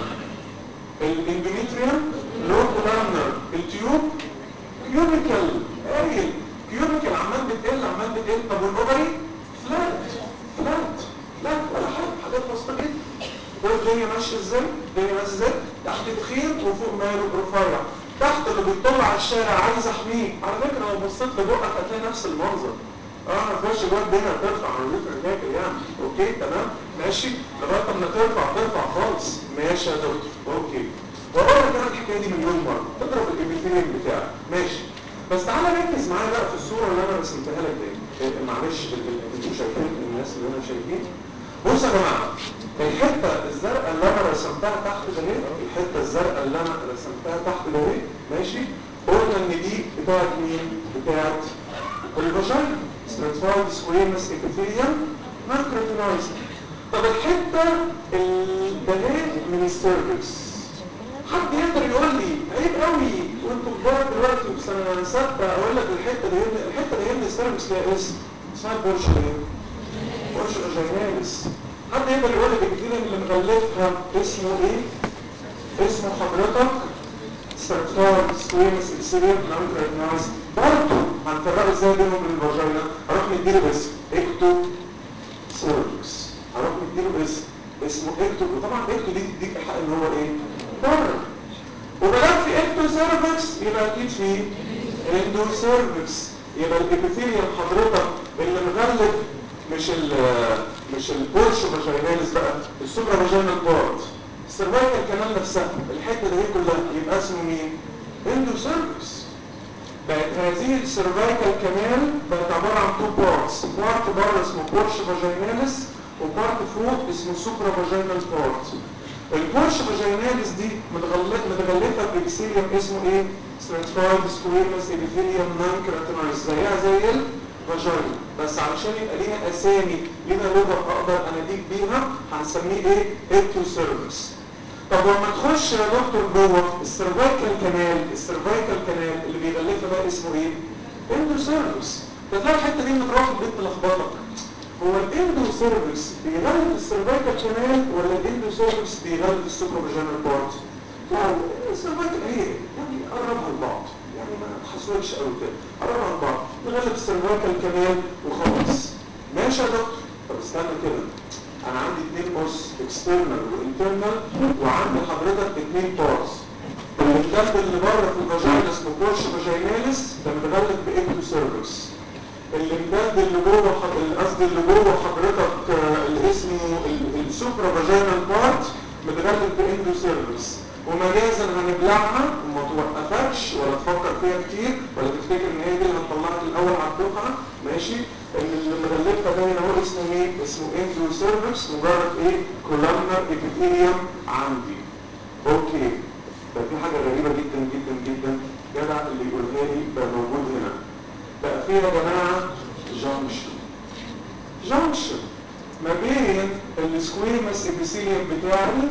الاندوميتريوم لو columnar التيوب كيوبيكال قايل كيوبيكال عمال بتقل عمال بتقل طب والاوفري فلات فلات فلات ولا حاجه حاجات بسيطه جدا والدنيا ماشيه ازاي؟ الدنيا ماشيه ازاي؟ تحت تخين وفوق ماله رفيع تحت اللي بيطلع على الشارع عايز احميه على فكره لو بصيت لبقك هتلاقي نفس المنظر اه ما تخش جوه الدنيا ترفع على الريفر هناك يعني اوكي تمام ماشي لغايه اما ترفع ترفع خالص ماشي يا دكتور اوكي واقول لك انا الحكايه دي مليون مره تضرب الابيثيليوم بتاعك ماشي بس تعالى ركز معايا بقى في الصوره اللي انا رسمتها لك دي إيه، معلش ال- ال- انتوا شايفين الناس اللي انا شايفين بصوا يا جماعه الحته الزرقاء اللي انا رسمتها تحت ده اهي الحته الزرقاء اللي انا رسمتها تحت ده اهي ماشي قلنا ان دي بتاعت مين بتاعت الفاجينا stratified squamous epithelium non-keratinized طب الحته ال- ده اهي من السيرفكس حد يقدر يقول لي عيب قوي وانتوا كبار دلوقتي في سنه سته اقول لك الحته دي الحته دي من السيرفكس ليها اسم اسمها بورش ايه؟ بورش اجيناليس حد يقدر يقول لي الابيثيليوم اللي مغلفها اسمه ايه؟ اسمه حضرتك سيرفايد سكويمس ابيثيليوم نون كريتنايز برضه هنفرقه ازاي بينهم وبين الفاجينا؟ هروح نديله اسم اكتو سيرفكس هروح نديله اسم اسمه اكتو وطبعا اكتو دي تديك الحق ان هو ايه؟ بره وبدأت في اكتو سيرفكس يبقى اكيد في اندو سيرفكس يبقى الابيثيليوم حضرتك اللي مغلف مش ال مش البورش فاجيناليس بقى السوبرا فاجينال بارت السيرفايكال كمان نفسها الحته دي كلها يبقى اسمه مين؟ اندو سيرفكس بقت هذه السيرفايكال كمان بقت عباره عن تو بارتس بارت بره اسمه بورش فاجيناليس وبارت فوق اسمه سوبرا فاجينال بارت البورش فاجيناليس دي متغلفه متغلفه بابيثيليوم اسمه ايه؟ stratified squamous epithelium non keratinized زيها زي الفاجينا بس علشان يبقى ليها اسامي ليها لغه اقدر اناديك بيها هنسميه ايه؟ اكتو سيرفكس طب لما تخش يا دكتور جوه السيرفايكال كانال السيرفايكال كانال اللي بيغلفها بقى اسمه ايه؟ اندو سيرفكس فتلاقي الحته دي متروح البيت تلخبطك هو الاندو سيرفكس بيغلف السيرفايكال كانال ولا الاندو سيرفكس بيغلف السوبرفيجنال بارت؟ يعني السيرفايكال هي يعني قربها لبعض يعني ما تحصلش قوي كده قربها لبعض نغلف السيرفايكال كانال وخلاص ماشي يا دكتور طب استنى كده انا عندي اثنين بوس اكسترنال وانترنال وعندي حضرتك اثنين بارس الجنب اللي بره في الفاجينا اسمه بورش فاجيناليس ده متغلف باكتو سيرفكس الامداد اللي جوه حض- قصدي اللي جوه حضرتك آه، اللي اسمه ال- السوبرا فاجينال بارت متغلف باندو سيرفكس ومجازا هنبلعها وما توقفكش ولا تفكر فيها كتير ولا تفتكر ان هي دي اللي هتطلعك الاول على الدفعه ماشي ان اللي مغلفها باين اهو اسمه ايه؟ اسمه اندو سيرفكس مجرد ايه؟ كولامنر ابيثيليوم عندي اوكي ده في حاجه غريبه جدا جدا جدا جدع اللي يقولها لي بقى موجود هنا بقى في يا جماعه جانكشن جانكشن ما بين السكويمس ابيثيليوم بتاعي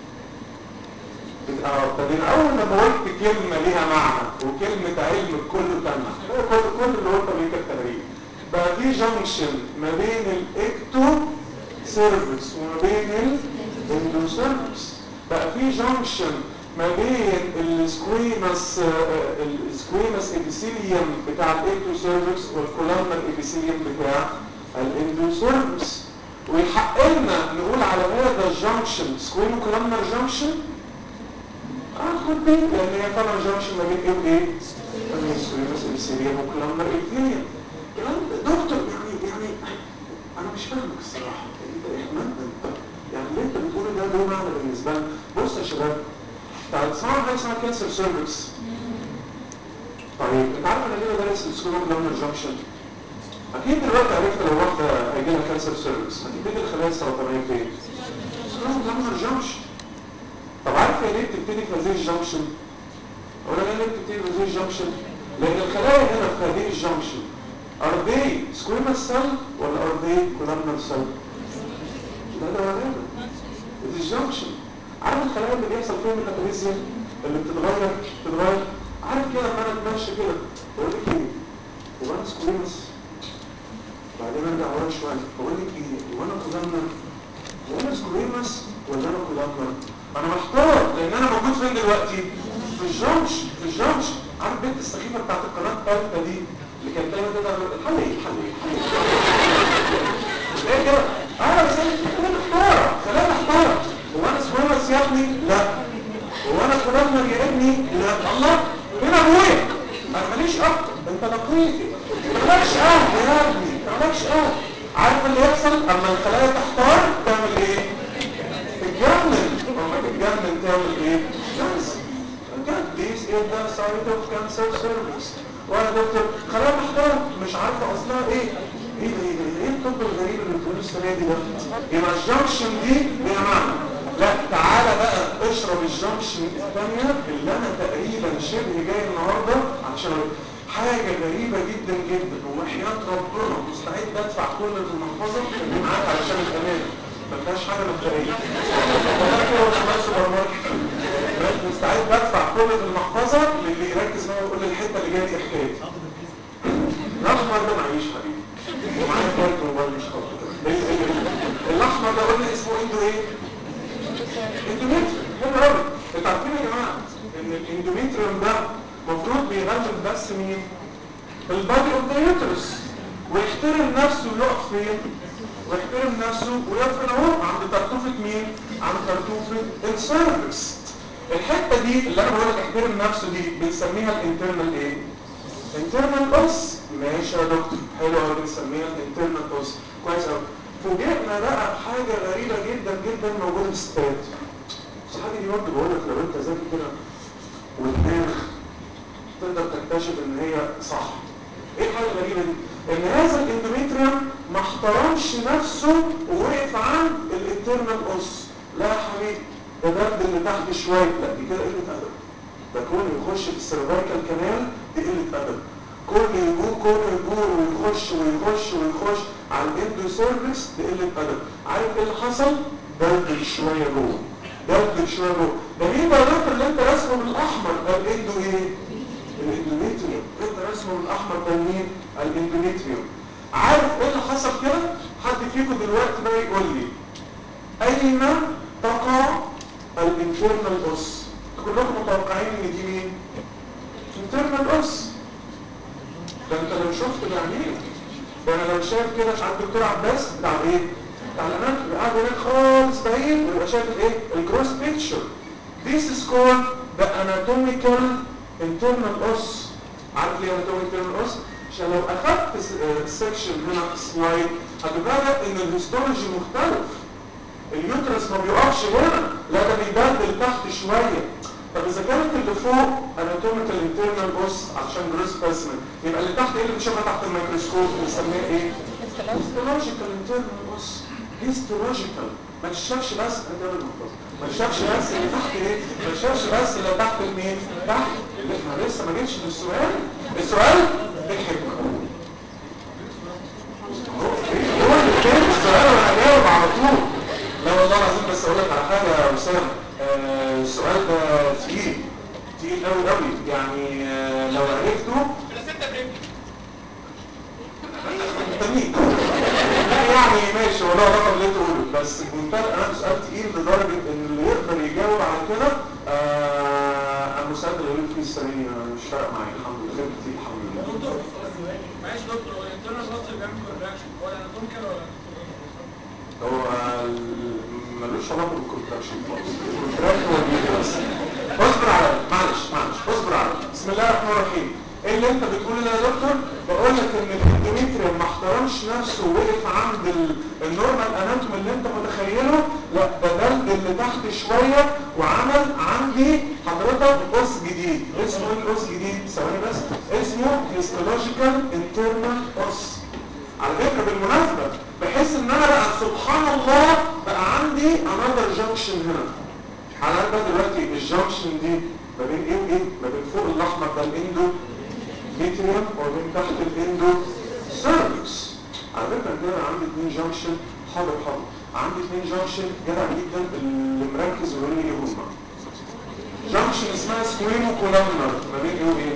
اه طب من اول ما قلت كلمه ليها معنى وكلمه علم كله تمام هو كل كل اللي قلته بيك التمارين بقى في جانكشن ما بين الاكتو سيرفيس وما بين الاندو سيرفيس بقى في جانكشن ما بين السكويمس السكويمس ابيثيليوم بتاع الاكتو سيرفيس والكولامنر ابيثيليوم بتاع الاندو سيرفيس ويحق لنا نقول على هذا الجانكشن سكويمو كولامنر جانكشن خد بالك لان هي طبعا جانكشن ما بين ايه وايه؟ السكويمس ابيثيليوم وكولامنر ابيثيليوم كلام دكتور يعني يعني انا مش فاهمك الصراحه انت احنا انت يعني اللي انت بتقوله ده له معنى بالنسبه لنا بص يا شباب طيب اسمعوا حاجه اسمها كانسر سيرفكس طيب انت عارف انا ليه بدرس السكوما كلامنر جانكشن اكيد دلوقتي عرفت لو واحده هيجي لها كانسر سيرفكس هتبتدي الخلايا السرطانيه فين؟ سكوما كلامنر جانكشن طب عارف هي ليه بتبتدي في هذه الجانكشن؟ ولا ليه بتبتدي في هذه الجانكشن؟ لان الخلايا هنا في هذه الجنكشن ار دي سكويمس سيل ولا ار دي كولامنر سيل لا لا لا دي الجنكشن عارف الخلايا اللي بيحصل فيها ميتابوليزم اللي بتتغير بتتغير عارف كده لما انا اتمشى كده بقول لك ايه هو انا سكويمس بعدين ارجع ورا شويه بقول لك ايه هو انا كولامنر هو انا سكويمس ولا انا كولامنر انا محتار لان انا موجود فين دلوقتي في الجنكشن في الجنكشن عارف بنت السخيفه بتاعت القناه الثالثه دي اللي كانت دايما تقدر الحل ايه الحل ايه الحل ايه ايه كده انا بس انا محتار خلينا محتار هو انا سكويمس يا ابني لا هو انا كولامنر يا ابني لا الله فين ابويا انا ماليش اب انت لقيتي مالكش اب يا ابني مالكش اب عارف اللي يحصل اما الخلايا تحتار تعمل ايه تتجنن لما تتجنن تعمل ايه كانسر كانت ديس ايه ده سايد اوف كانسر سيرفيس وانا دكتور خلايا محتار مش عارفه اصلها ايه ايه ده ايه ده ايه الطب الغريب اللي بتقوله السنه دي ده يبقى الجنكشن دي ليها معنى لا تعالى بقى اشرب الجنكشن الثانيه اللي انا تقريبا شبه جاي النهارده عشان أقول حاجه غريبه جدا جدا وحياه ربنا مستعد ادفع كل اللي في المحفظه اللي معاك علشان الامانه ما فيهاش حاجه مبدئيه ولا كده ولا عمال سوبر ماركت بس مستعد بدفع كل اللي في المحفظه للي يركز معايا ويقول لي الحته اللي جايه دي حكايتي الاحمر ده معيش حبيبي ومعايا كارت موبايل مش خاطر الاحمر ده قلنا اسمه اندو ايه؟ اندوميتريوم حلو قوي انتوا عارفين يا جماعه ان الاندوميتريوم ده المفروض بيغلب بس مين؟ البادي اوف ذا يوترس ويحترم نفسه ويقف فين؟ ويحترم نفسه ويقف هنا اهو عند ترتوفه مين؟ عند ترتوفه السيرفكس الحته دي اللي انا بقول لك احترم نفسه دي بنسميها الانترنال ايه؟ انترنال اوس ماشي يا دكتور حلو قوي بنسميها الانترنال اوس كويس قوي فوجئنا بقى بحاجه غريبه جدا جدا موجوده في الستات صحابي دي برضه بقول لك لو انت ذكي كده ودماغ تقدر تكتشف ان هي صح ايه الحاجه الغريبه دي ان هذا الاندوميتريوم ما احترمش نفسه ووقف عن الانترنال اوس لا يا حبيبي ده درد اللي تحت شويه لا دي كده قله ادب ده كون يخش في السيرفايكال كانال دي قله ادب كون يجور كون يجور ويخش ويخش ويخش على الاندو سيرفيس دي قله ادب عارف ايه اللي حصل دلدل شويه جوه دلدل شويه جوه ده مين بقى اللي انت رسمه بالاحمر ده الاندو ايه الاندوميتريوم انت رسمه بالاحمر ده مين الاندوميتريوم عارف ايه اللي حصل كده حد فيكم دلوقتي بقى يقول لي اين تقع الانترنال اوس كلكم متوقعين ان دي مين انترنال اوس ده انت لو شفت بعينيك ده انا لو شايف كده عند الدكتور عباس بتاع ايه بتاع الاماكن قاعد هناك خالص بعيد ويبقى شايف الايه الجروس بيكتشر This is called the anatomical internal os عارف ليه anatomical internal os عشان لو اخدت سيكشن هنا سلايد هتفاجئ ان الهيستولوجي مختلف اليوترس ما بيقفش هنا لا ده بيبدل تحت شويه طب اذا كانت اللي فوق اناتوميكال انترنال اوس عشان جروس سبيسمن يبقى اللي تحت ايه اللي بنشوفها تحت الميكروسكوب بنسميها ايه؟ هيستولوجيكال انترنال اوس هيستولوجيكال ما تشوفش بس هتعمل المحفظه ما تشوفش بس اللي تحت ايه؟ ما تشوفش بس اللي تحت مين؟ تحت اللي احنا لسه ما جيتش للسؤال السؤال ايه الحكمه؟ هو اللي كان السؤال وانا هجاوب على طول لا والله العظيم بس اقول لك على حاجه يا اسامه آه السؤال ده تقيل تقيل قوي قوي يعني آه لو عرفته انت مين؟ لا يعني ماشي هو ده الرقم اللي انت تقوله بس بمنتهى انا سؤال تقيل لدرجه ان اللي يقدر يجاوب على كده آه المساعد اللي يقول فيه السنين مش فارق معايا الحمد لله خير كتير الحمد لله دكتور معلش دكتور هو الانترنال بلس اللي بيعمل كونتراكشن هو الاناتوميكال ولا هو ملوش علاقه بالكونتراكشن خالص الكونتراكشن هو البيوترس اصبر على معلش معلش اصبر على بسم الله الرحمن الرحيم ايه اللي انت بتقوله ده يا دكتور بقول لك ان الاندوميتريوم ما احترمش نفسه ووقف عند ال- النورمال اناتوم اللي انت متخيله لا ده دلد اللي تحت شويه وعمل عندي حضرتك قوس جديد اسمه ايه القوس جديد ثواني بس اسمه هيستولوجيكال انترنال اوس على فكرة بالمناسبة بحيث ان انا بقى سبحان الله بقى عندي another junction هنا على بقى دلوقتي الجنكشن دي ما بين ايه وايه ما بين فوق الاحمر ده الاندو الاندوميتريوم وبين تحت الاندو سيرفكس على فكره كده انا عندي اثنين جانكشن حاضر حاضر عندي اثنين جانكشن جدع جدا اللي مركز ويقول لي ايه هما جانكشن اسمها سكويمو كولامنر ما بين ايه وايه؟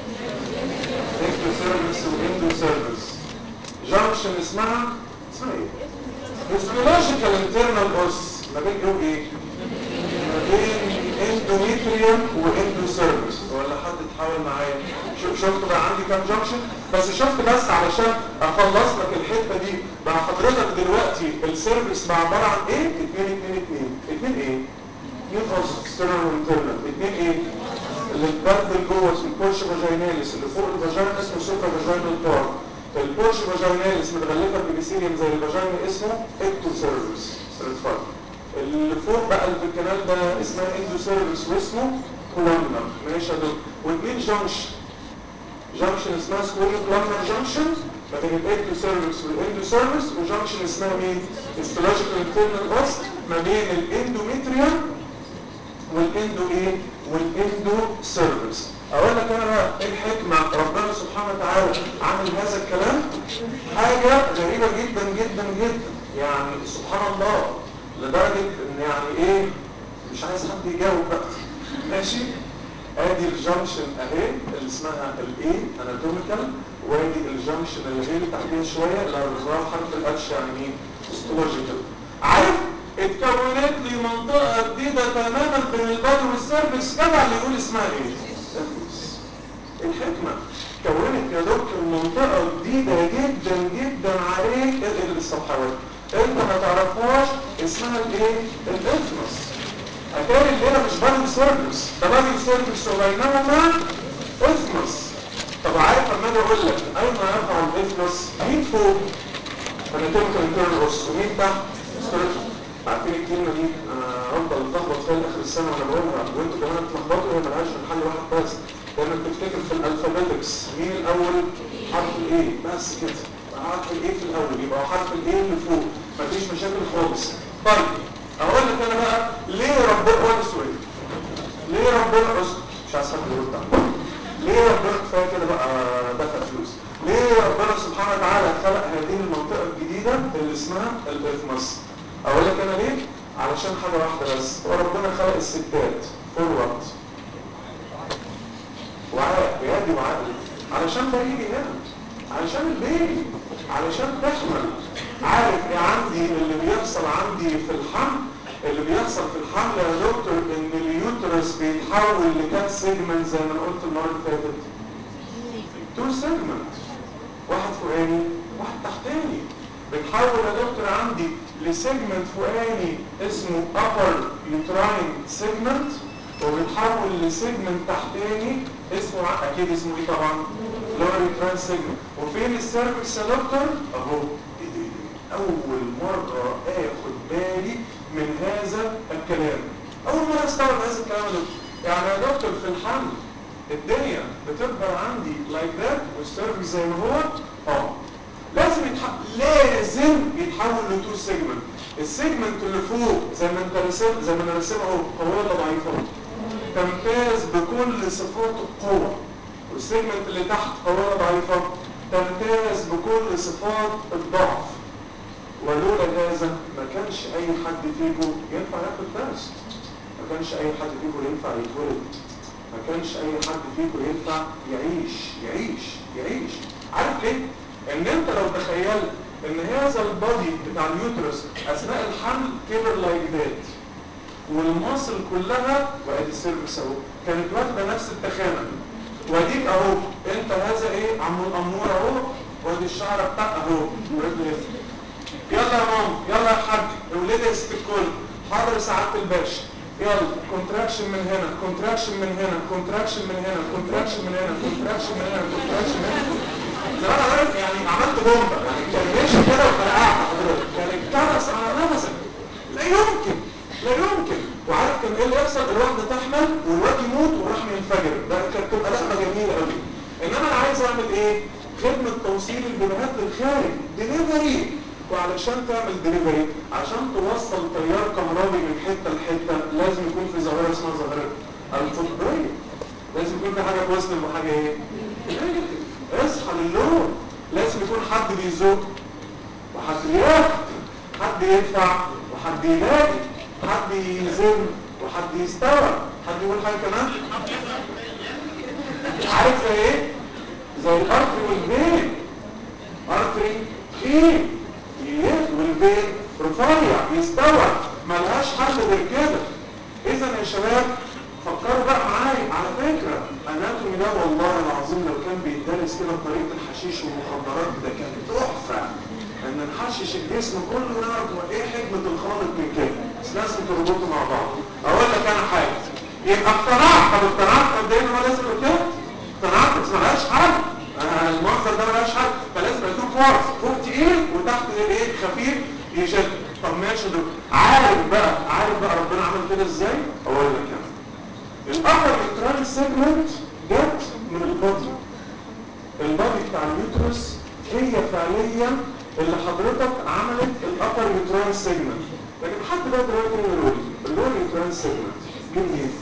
اكتو سيرفكس واندو سيرفكس جانكشن اسمها اسمها ايه؟ هيستولوجيكال انترنال اوس ما بين ايه وايه؟ ما بين اندوميتريوم واندو سيرفكس ولا حد اتحاول معايا شوف شفت بقى عندي كام جانكشن بس شفت بس علشان اخلص لك الحته دي مع حضرتك دلوقتي السيرفكس بقى عباره عن ايه؟ 2 2 2 2 ايه؟ 2 اوس اكسترنال وانترنال 2 ايه؟ اللي اتبدل جوه اسمه البورش فاجيناليس اللي فوق الفاجينا اسمه سوبرا فاجينال بارت البورش فاجيناليس متغلفه ببيسيليوم زي الفاجينا اسمه اكتو سيرفكس اتفضل اللي فوق بقى اللي في الكنال ده اسمها اندو سيرفكس واسمه كولامنر ماشي يا دكتور واثنين جانكشن جانكشن اسمها سكوير كولامنر جانكشن ما بين الاكتو سيرفكس والاندو سيرفكس وجانكشن اسمها مين؟ هيستولوجيكال انترنال اوس ما بين الاندوميتريوم والاندو ايه؟ والاندو سيرفكس اقول لك انا بقى ايه الحكمه ربنا سبحانه وتعالى عامل هذا الكلام حاجه غريبه جدا جدا جدا يعني سبحان الله لدرجه ان يعني ايه مش عايز حد يجاوب بقى ماشي ادي الجنكشن اهي اللي اسمها الاي اناتوميكال وادي الجنكشن اللي هي اللي تحتيها شويه اللي هنظهر حرف الاتش يعني مين؟ هيستولوجيكال عارف اتكونت لي منطقه جديده تماما بين البادي والسيرفكس جدع اللي يقول اسمها ايه؟ الحكمه كونت يا دكتور منطقه جديده جدا جدا عليك اقلب الصفحات انت ما تعرفهاش اسمها الايه؟ الاثمس اتاري الليله مش بادي سيرفكس ده بادي سيرفكس وبينهما اثمس طب عارف لما اجي اقول لك اين يقع الاثمس؟ مين فوق؟ اناتوميكال انترنال اوس ومين تحت؟ سبيريتوال عارفين الكلمه دي انا افضل اتلخبط فيها لاخر السنه وانا بقولها وانتوا كمان تلخبطوا هي ملهاش غير حل واحد بس دايما تفتكر في الالفابيتكس مين الاول؟ حرف الايه بس كده حرف الايه في الاول يبقى حرف الايه اللي فوق مفيش مشاكل خالص طيب اقول لك انا بقى ليه ربنا هو السؤال ليه ربنا اسكت مش عايز حد يرد عليا. ليه ربنا كفايه كده بقى دفع فلوس ليه ربنا سبحانه وتعالى خلق هذه المنطقه الجديده اللي اسمها الاثمس اقول لك انا ليه علشان حاجه واحده بس هو ربنا خلق الستات فورورد وعاء بيدي وعقل علشان ده يجي هنا علشان البيبي علشان تحمل عارف ايه عندي اللي بيحصل عندي في الحمل اللي بيحصل في الحمل يا دكتور ان اليوترس بيتحول لكات سيجمنت زي ما انا قلت المره اللي فاتت تو سيجمنت واحد فوقاني واحد تحتاني بتحول يا دكتور عندي لسيجمنت فوقاني اسمه upper uterine segment وبتحول لسيجمنت تحتاني اسمه اكيد اسمه ايه طبعا lower uterine segment وفين السيرفكس يا دكتور اهو ايه ده إيه ده؟ اول مره اخد بالي من هذا الكلام اول مره استوعب هذا الكلام يا دكتور يعني يا دكتور في الحمل الدنيا بتكبر عندي لايك ذات والسيرفكس زي ما هو اه لازم يتحول لازم يتحول لتو سيجمنت السيجمنت اللي فوق زي ما انت رسم زي ما انا رسمها اهو قويه ولا ضعيفه تمتاز بكل صفات القوه والسيجمنت اللي تحت قويه ولا ضعيفه تمتاز بكل صفات الضعف ولولا هذا ما كانش اي حد فيكم ينفع ياخد درس ما كانش اي حد فيكم ينفع يتولد ما كانش اي حد فيكم ينفع يعيش يعيش يعيش عارف ليه ان انت لو تخيلت ان هذا البادي بتاع اليوترس اثناء الحمل كبر لايك ذات والمصل كلها وادي السيرفكس اهو كانت واخده نفس التخانه واديك اهو انت هذا ايه عم الامور اهو وادي الشعر بتاع اهو ورجل يلا يا ماما يلا يا حاج اولاد يا ست الكل حاضر سعاده الباشا يلا كونتراكشن من هنا كونتراكشن من هنا كونتراكشن من هنا كونتراكشن من هنا كونتراكشن من هنا كونتراكشن من هنا لو انا عارف يعني عملت بومبا يعني كان ماشي كده وفرقعت حضرتك كان اتكرس على نفسك لا يمكن لا يمكن وعارف كان ايه اللي يحصل الواحده تحمل والواد يموت والرحم ينفجر ده كانت تبقى لقمه جميله قوي انما انا عايز اعمل ايه خدمه توصيل البيبيهات للخارج دليفري وعلشان تعمل دليفري عشان توصل تيار كهربي من حته لحته لازم يكون في ظاهره اسمها ظاهره الفطريه لازم يكون في حاجه بوزيتيف وحاجه ايه نيجاتيف اصحى للون لازم يكون حد بيزق وحد بياخد حد يدفع وحد يلاقي حد يزن وحد يستوعب حد يقول حاجه كمان عارف زي ايه زي الارتري والبين ارتري خير يلف والبين رفيع يستوعب ملهاش حل غير كده اذا يا شباب فكروا بقى معايا على فكره اناتومي ده والله العظيم لو كان بيدرس كده بطريقه الحشيش والمخدرات ده كان تحفه ان نحشش الجسم كله ونعرف ايه حكمه الخالق من كده بس لازم تربطوا مع بعض اقول لك انا حاجه يبقى اقتنعت طب اقتنعت قد ايه ان هو لازم كده اقتنعت بس ملهاش حل آه المنظر ده ملهاش حل فلازم اشوف فورس فوق تقيل وتحت ايه خفيف يشد طب ماشي دول عارف بقى عارف بقى ربنا عمل كده ازاي اقول لك يعني الابر يوترال سيجمنت جت من البادي البادي بتاع اليوترس هي فعليا اللي حضرتك عملت الابر يوترال سيجمنت لكن حد بقى دلوقتي اللور اللور يوترال سيجمنت جه منين؟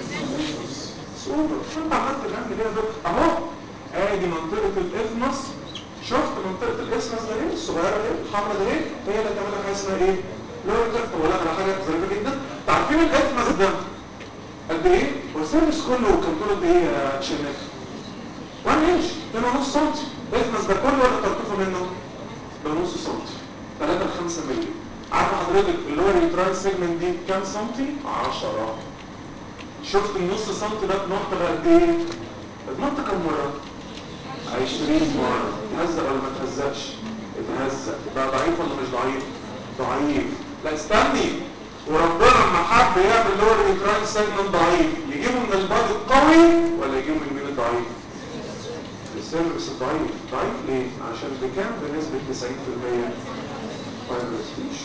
صورة انت عملت الهم ليه دول اهو ادي منطقة الاثمس شفت منطقة الاسمس ده ايه الصغيرة دي الحمرا ده ايه هي اللي تعمل لك حاجة اسمها ايه لور يوترال ولا على حاجة ظريفة جدا تعرفين الاثمس ده قد ايه؟ والسيرفس كله كان طول قد ايه يا شمال؟ 1 انش 2.5 سم الاثمس ده كله ولا ترتفع منه؟ ده نص سم 3 ل 5 مللي عارفه حضرتك اللور يوترال سيجمنت دي كام سنتي؟ 10 شفت النص سنتي ده اتنط بقى قد ايه؟ اتنط كام مره؟ 20 مره تهزق ولا ما تهزقش؟ اتهزق بقى ضعيف ولا مش ضعيف؟ ضعيف لا استني وربنا لما حب يعمل لور يوترال سيجمنت ضعيف يجيبه من البادي القوي ولا يجيبه من مين الضعيف؟ السيرفس الضعيف ضعيف ليه؟ عشان بكام بنسبة 90% فايبرس فيش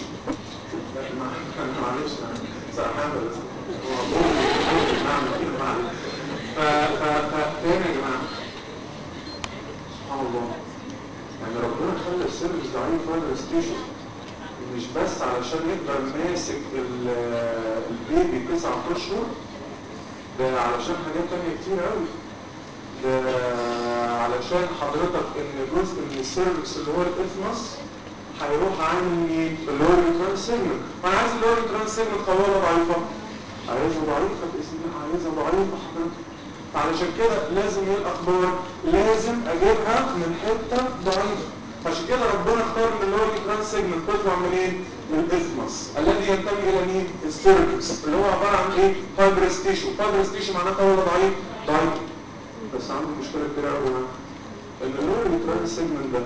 معلش سرحان بس ف ف ف تاني يا جماعة سبحان الله يعني ربنا خلى السيرفس ضعيف فايبرس تيشو مش بس علشان يقدر ماسك البيبي تسع اشهر ده علشان حاجات تانية كتير قوي ده علشان حضرتك ان جزء من السيرفكس اللي هو الاثمس هيروح عني اللي هو الريتران سيجمنت وانا عايز اللي هو الريتران سيجمنت قويه ضعيفه عايزها ضعيفه باذن الله عايزها ضعيفه حضرتك علشان كده لازم ايه الاخبار لازم اجيبها من حته ضعيفه عشان كده ربنا اختار ان اللي هو الريتران سيجمنت تطلع منين من الاثمس الذي ينتمي الى مين السيرفكس اللي هو عباره عن ايه فايبرس تيشو فايبرس تيشو معناه قوي ولا ضعيف ضعيف بس عنده مشكلة كبيرة قوي ان اللور اليوترال سيجمنت ده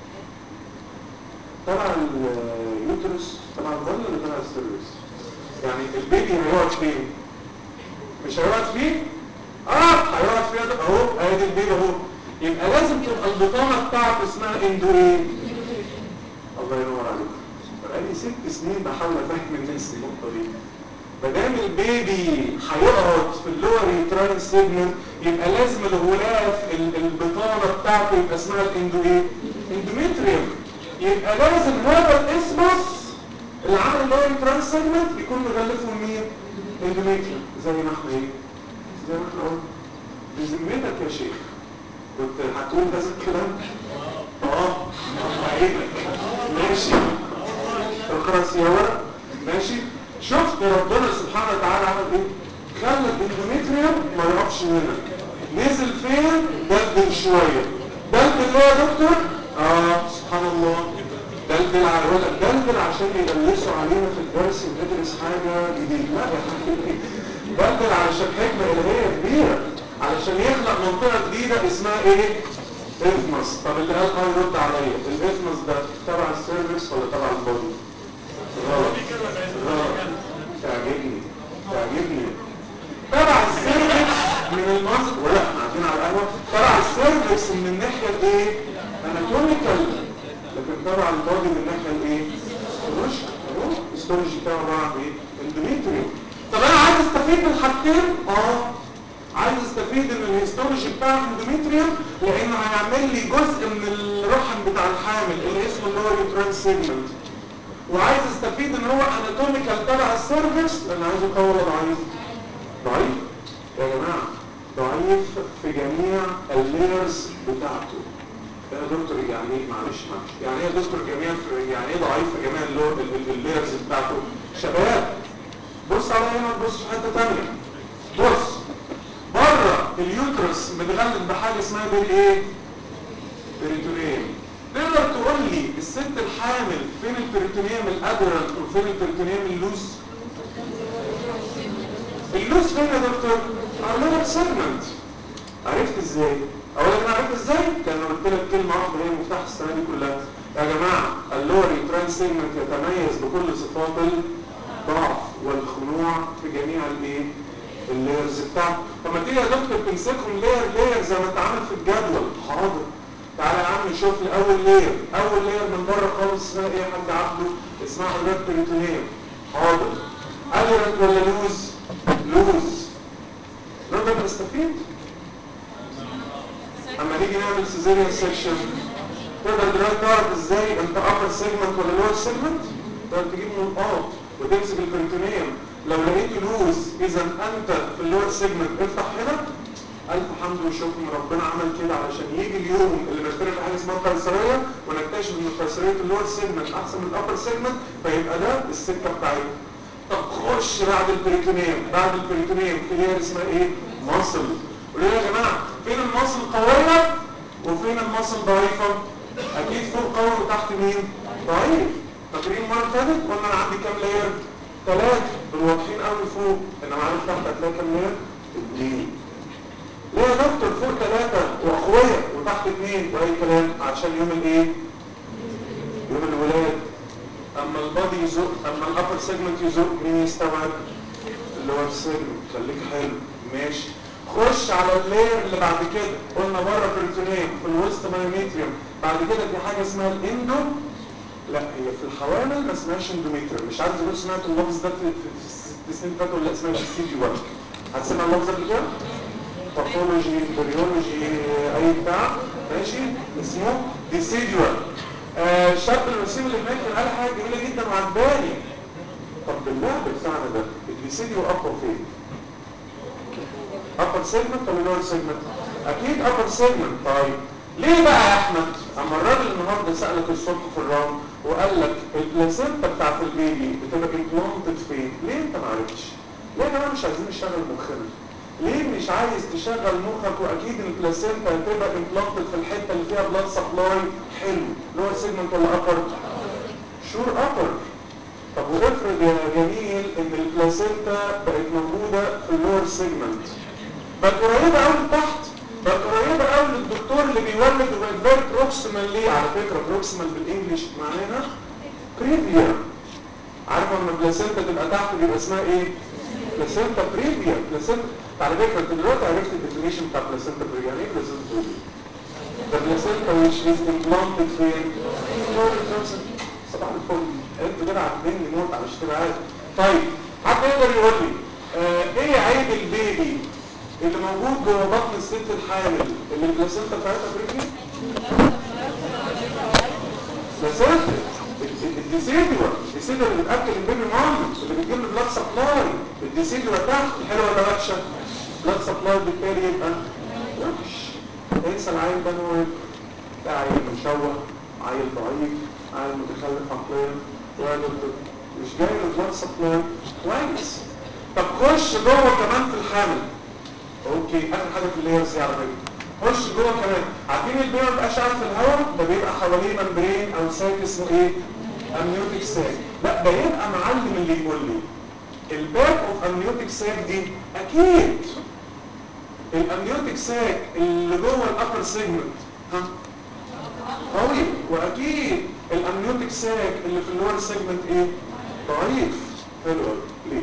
تبع اليوترس تبع البطن ولا تبع السيرفس؟ يعني البيبي هيقعد فين؟ مش هيقعد فيه؟ اه هيقعد فيه ده اهو ادي البيبي اهو يبقى لازم تبقى البطانه بتاعته اسمها اندو ايه؟ الله ينور عليك بقالي ست سنين بحاول افهم الناس النقطه دي ما دام البيبي هيقعد في اللور يوتراين سيجمنت يبقى لازم الغلاف البطانه بتاعته يبقى اسمها الاندو ايه؟ اندوميتريوم يبقى لازم هذا الاسمس اللي عامل اللور يوتراين سيجمنت يكون مغلفه مين؟ اندوميتريوم زي ما احنا ايه؟ زي ما احنا قلنا بذمتك يا شيخ كنت هتقول هذا الكلام؟ اه عيبك ماشي اقرا يا ورق ماشي شفت ربنا سبحانه وتعالى عمل ايه خلى الاندوميتريوم ما يقفش هنا نزل فين دلدل شويه دلدل ليه يا دكتور اه سبحان الله دلدل على الولد دلدل عشان يدلسوا علينا في الدرس وندرس حاجه جديده لا يا حبيبي دلدل علشان حكمه الهيه كبيره علشان يخلق منطقه جديده اسمها ايه اثمس طب اللي قال اه يرد عليا الاثمس ده تبع السيرفيس ولا تبع البودي غلط غلط تعجبني تعجبني تبع السيرفكس من المنظر ولا احنا قاعدين على القهوه تبع السيرفكس من الناحيه الايه اناتوميكال لكن تبع البادي من الناحيه الايه الرش اهو الستورج بتاعه عباره عن ايه اندوميتريوم طب انا عايز استفيد من حاجتين اه عايز استفيد ان الهيستولوجي بتاع الاندوميتريوم لانه هيعمل لي جزء من الرحم بتاع الحامل اللي اسمه اللي هو اليوتران سيجمنت وعايز استفيد ان هو اناتوميكال تبع السيرفكس لان عايزه قوي ولا ضعيف ضعيف يا جماعه ضعيف في جميع اللايرز بتاعته يا دكتور يعني ايه معلش معلش يعني ايه يا دكتور جميع يعني ايه ضعيف في جميع اللايرز بتاعته شباب بص على هنا بص في حته ثانيه بص بره اليوترس متغلب بحاجه اسمها بير ايه بريتونيوم تقدر تقول لي الست الحامل فين البريتونيوم الادرنت وفين البريتونيوم اللوز اللوز فين يا دكتور على سيجمنت عرفت ازاي اولا انا عرفت ازاي كان قلت لك كلمه واحده هي مفتاح السنه دي كلها يا جماعه اللور ترانس سيجمنت يتميز بكل صفات الضعف والخنوع في جميع الايه اللايرز بتاعته طب ما تيجي يا دكتور تمسكهم لاير لاير زي ما انت عامل في الجدول حاضر تعالى يا عم شوف لي اول لاير اول لاير من بره خالص اسمها ايه يا حاج عبده اسمها حضرتك بريتونيوم حاضر ادرنت ولا لوز لوز نقدر نستفيد اما نيجي نعمل سيزيريان سيكشن تقدر دلوقتي تعرف ازاي انت ابر سيجمنت ولا لور سيجمنت تقدر تجيب نقاط وتمسك البريتونيوم لو لقيت لوز اذا انت في اللور سيجمنت افتح هنا الف حمد وشكر من ربنا عمل كده علشان يجي اليوم اللي نخترع في حاجه اسمها قيصريه ونكتشف ان قيصريه اللور سيجمنت احسن من الابر سيجمنت فيبقى ده السكه بتاعتنا طب خش بعد البريتونيوم بعد البريتونيوم في لير اسمها ايه مصل قولوا يا جماعه فين المصل قويه وفين المصل ضعيفه اكيد فوق قوي وتحت مين ضعيف فاكرين المره اللي فاتت قلنا انا عندي كام لاير ثلاثه دول واضحين قوي فوق انما عارف تحت هتلاقي كام لاير اثنين ليه يا دكتور فوق ثلاثه واقوياء وتحت اثنين واي كلام عشان يوم الايه يوم الولاد اما البادي يزق اما الابر سيجمنت يزق مين يستوعب اللي هو السيجمنت خليك حلو ماشي خش على اللاير اللي بعد كده قلنا بره بريتونيوم في الوسط مايوميتريوم بعد كده في حاجه اسمها الاندو لا هي في الحوامل ما اسمهاش اندوميتريوم مش عارف اذا سمعت اللفظ ده في في السنين فاتوا ولا اسمها سي دي 1 هتسمع اللفظ ده قبل كده؟ باثولوجي امبريولوجي اي بتاع ماشي اسمه ديسيديوال آه الشاب الوسيم اللي هناك كان قال حاجه جميله جدا وعجباني طب باللعب بتاعنا ده الديسيديو اقوى فين؟ upper segment ولا lower segment؟ اكيد upper segment طيب ليه بقى يا احمد؟ اما الراجل النهارده سالك الصبح في الراوند وقال لك البلاسينتا بتاعت البيبي بتبقى امبلانتد فين؟ ليه انت ما عرفتش؟ ليه يا جماعه مش عايزين نشغل مخنا؟ ليه مش عايز تشغل مخك واكيد البلاسينتا هتبقى امبلانتد في الحته اللي فيها بلاد سبلاي حلو لور سيجمنت ولا ابر؟ شور ابر طب وافرض يا جميل ان البلاسينتا بقت موجوده في اللور سيجمنت بقت قريبه قوي لتحت بقت قريبه قوي للدكتور اللي بيولد وبقت فيري بروكسيمال ليه على فكره بروكسيمال بالانجلش معناها بريفيا عارفه لما البلاسينتا تبقى تحت بيبقى اسمها ايه؟ بلاسينتا بريفيا بلاسينتا على فكره انت دلوقتي عرفت الديفينيشن بتاع بلاسينتا بريفيا يعني ايه بلاسينتا بريفيا؟ The placenta which is implanted فين؟ صباح الفل انتوا كده عاملين موت على اشتراعات طيب حد يقدر يقول لي آه ايه عيب البيبي اللي موجود جوه بطن الست الحامل اللي البلاسينتا بتاعتها بريفيا؟ بلاسينتا الديسيدوا الديسيدوا اللي بتاكل البيبي مام اللي بتجيب له بلاد سبلاي الديسيدوا تحت حلوه ولا وحشه بلاد سبلاي بالتالي يبقى وحش انسى العيل ده ان هو ده عيل مشوه عيل ضعيف عيل متخلف عقليا راجل مش جاي له بلاد سبلاي كويس طب خش جوه كمان في الحمل اوكي اخر حاجه في اللايرز دي على فكره خش جوه كمان عارفين البيبي ما بيبقاش قاعد في الهواء ده بيبقى حواليه ممبرين او ساك اسمه ايه امنيوتيك ساك لا ده يبقى معلم اللي يقول لي الباك اوف امنيوتيك ساك دي اكيد الامنيوتيك ساك اللي جوه الابر سيجمنت ها قوي واكيد الامنيوتيك ساك اللي في اللور سيجمنت ايه ضعيف حلو ليه